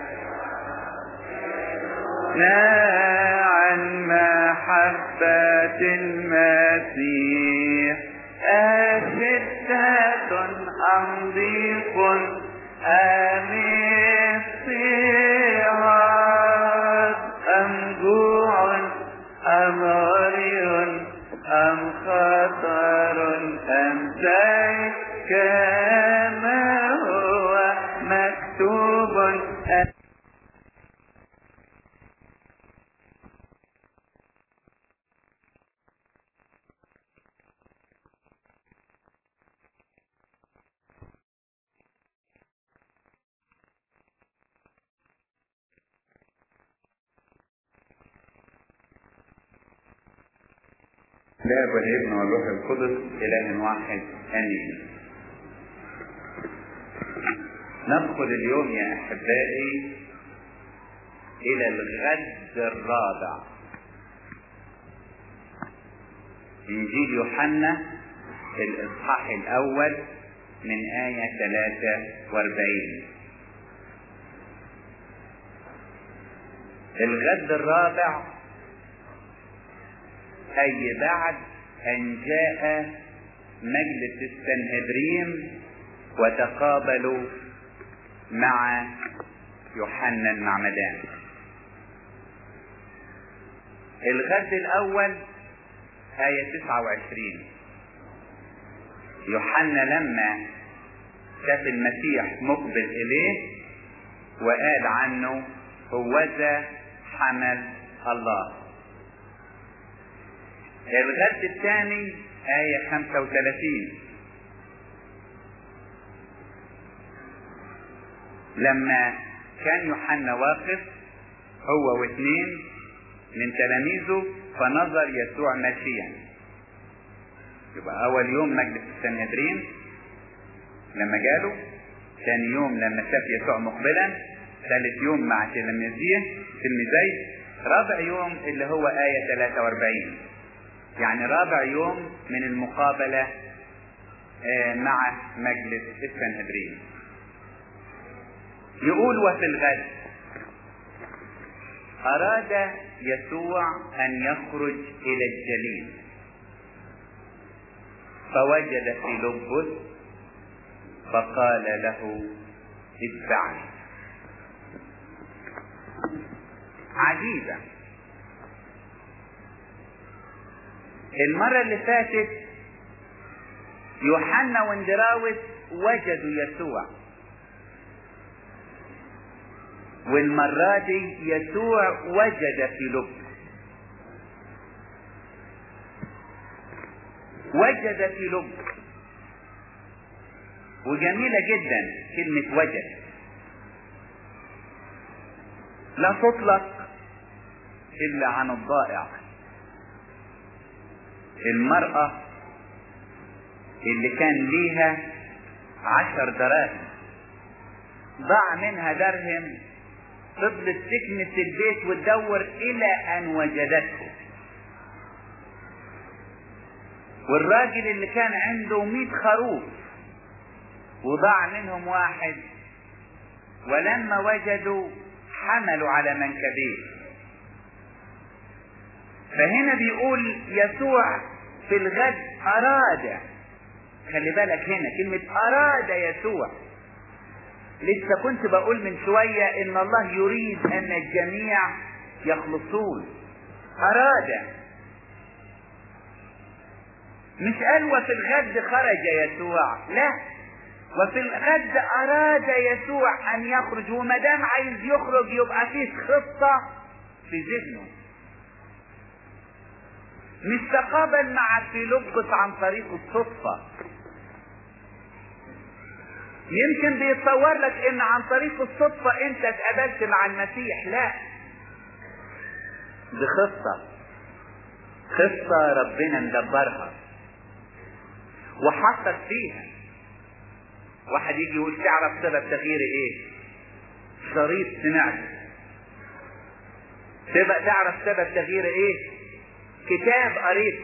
عن محبة المسيح أشدة أم ضيق أم اضطهاد أم جوع أم عري أم خطر أم سيف كما هو مكتوب أن الاب والابن والروح القدس اله واحد امين ندخل اليوم يا احبائي الى الغد الرابع انجيل يوحنا الاصحاح الاول من آية 43 الغد الرابع أي بعد أن جاء مجلس السنهدرين وتقابلوا مع يوحنا المعمدان الغد الأول آية 29 يوحنا لما شاف المسيح مقبل إليه وقال عنه هوذا حمل الله الغد الثاني آية 35 لما كان يوحنا واقف هو واثنين من تلاميذه فنظر يسوع ماشيا يبقى أول يوم مجلس السنهدرين لما جاله ثاني يوم لما شاف يسوع مقبلا ثالث يوم مع تلاميذيه تلميذيه رابع يوم اللي هو آية 43 يعني رابع يوم من المقابلة مع مجلس السنهدرين يقول وفي الغد أراد يسوع أن يخرج إلى الجليل فوجد فيلبس فقال له اتبعني عجيبة المرة اللي فاتت يوحنا واندراوس وجدوا يسوع والمرة دي يسوع وجد في لب وجد في لب وجميلة جدا كلمة وجد لا تطلق إلا عن الضائع المرأة اللي كان ليها عشر دراهم ضاع منها درهم فضلت تكنس البيت وتدور الى ان وجدته والراجل اللي كان عنده مئة خروف وضاع منهم واحد ولما وجدوا حملوا على منكبيه فهنا بيقول يسوع في الغد اراد خلي بالك هنا كلمة اراد يسوع لسه كنت بقول من شوية ان الله يريد ان الجميع يخلصون اراد مش قال وفي الغد خرج يسوع لا وفي الغد اراد يسوع ان يخرج وما دام عايز يخرج يبقى فيه خطة في ذهنه مش تقابل مع فيلبس عن طريق الصدفة يمكن بيتصور لك ان عن طريق الصدفة انت اتقابلت مع المسيح لا دي خطة خطة ربنا مدبرها وحطت فيها واحد يجي يقول تعرف سبب تغييري ايه شريط سمعته تبقى تعرف سبب تغييري ايه كتاب قريته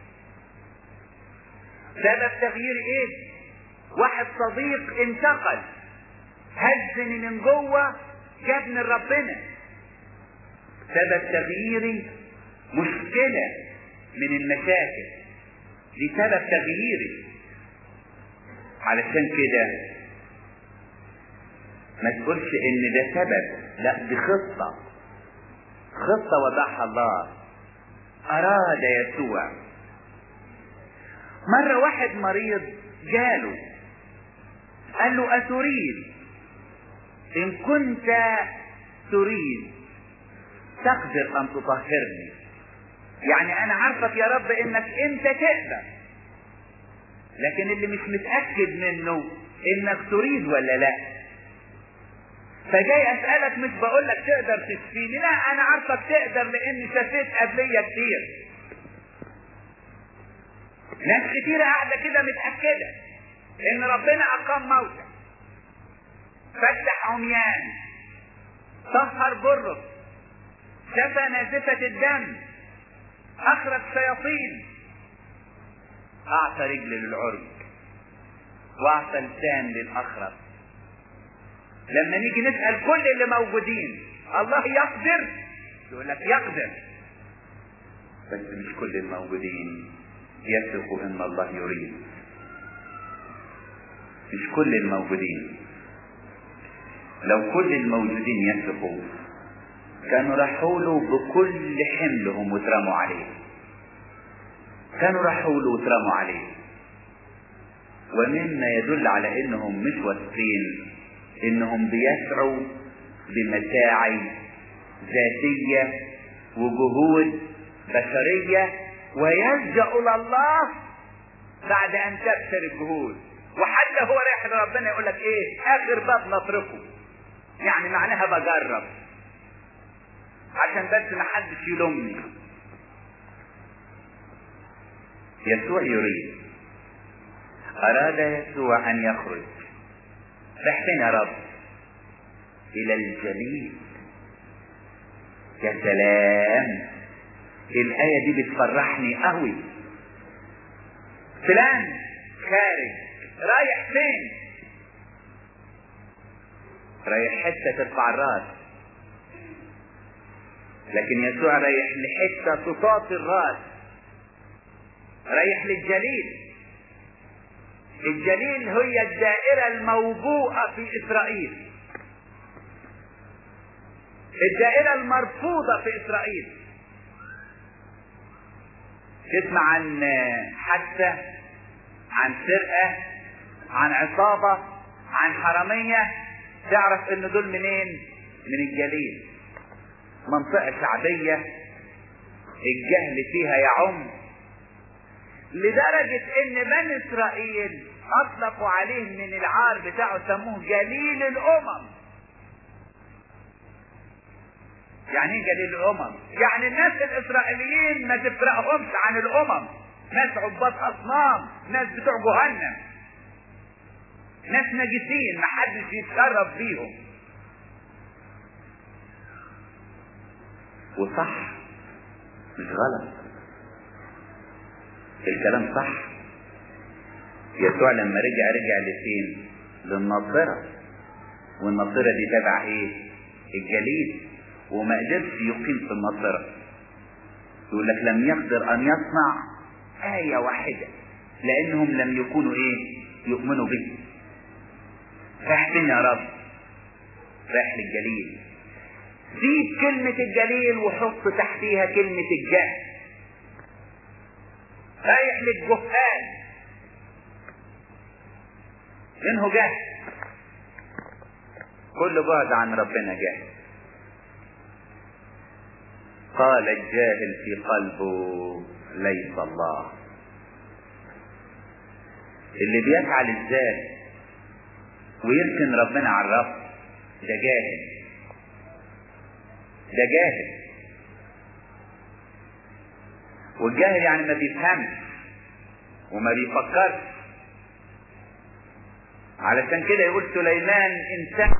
سبب تغييري ايه واحد صديق انتقل هزني من جوه جابني لربنا سبب تغييري مشكلة من المشاكل دي سبب تغييري علشان كده ما تقولش ان ده سبب لا دي خطة خطة وضعها الله اراد يسوع مرة واحد مريض جاله قال له أتريد إن كنت تريد تقدر أن تطهرني يعني أنا عارفك يا رب إنك أنت تقدر لكن اللي مش متأكد منه إنك تريد ولا لا فجاي أسألك مش بقول لك تقدر تشفيني لا أنا عارفك تقدر لأني شفيت قبلية كتير ناس كتيرة قاعدة كده متأكدة ان ربنا اقام موتى فتح عميان طهر برص شفى نازفة الدم اخرج شياطين اعطى رجل للعرج واعطى لسان للاخرس لما نيجي نسأل كل اللي موجودين الله يقدر يقول لك يقدر بس مش كل الموجودين يثقوا ان الله يريد مش كل الموجودين لو كل الموجودين يثقوا كانوا راحوا له بكل حملهم واترموا عليه كانوا راحوا له واترموا عليه ومما يدل على انهم مش واثقين انهم بيسعوا بمساعي ذاتية وجهود بشرية ويلجأ الى الله بعد ان تبشر الجهود وحتى هو رايح لربنا يقول لك ايه اخر باب نطرقه يعني معناها بجرب عشان بس ما حدش يلومني يسوع يريد اراد يسوع ان يخرج رايح فين يا رب الى الجليل يا سلام الآية دي بتفرحني قوي فلان خارج رايح فين رايح حتة ترفع الراس لكن يسوع رايح لحتة تطاطي الراس رايح للجليل الجليل هي الدائرة الموبوءة في إسرائيل الدائرة المرفوضة في إسرائيل تسمع عن حادثة عن سرقة عن عصابة عن حرامية تعرف ان دول منين من الجليل منطقة شعبية الجهل فيها يعم لدرجة ان بني اسرائيل اطلقوا عليه من العار بتاعه سموه جليل الامم يعني ايه جليل الامم يعني الناس الاسرائيليين ما تفرقهمش عن الامم ناس عباد اصنام ناس بتوع جهنم ناس نجسين محدش يتشرف بيهم وصح مش غلط الكلام صح يسوع لما رجع رجع لفين للناصرة والناصرة دي تبع ايه الجليل وما قدرش يقيم في الناصرة يقول لك لم يقدر ان يصنع آية واحدة لانهم لم يكونوا ايه يؤمنوا به رايح فين يا رب رايح للجليل سيب كلمة الجليل وحط تحتيها كلمة الجهل رايح للجهال منه جهل كل بعد عن ربنا جهل قال الجاهل في قلبه ليس الله اللي بيفعل الذات ويركن ربنا على الرب ده جاهل ده جاهل والجاهل يعني ما بيفهمش وما بيفكرش علشان كده يقول سليمان انسان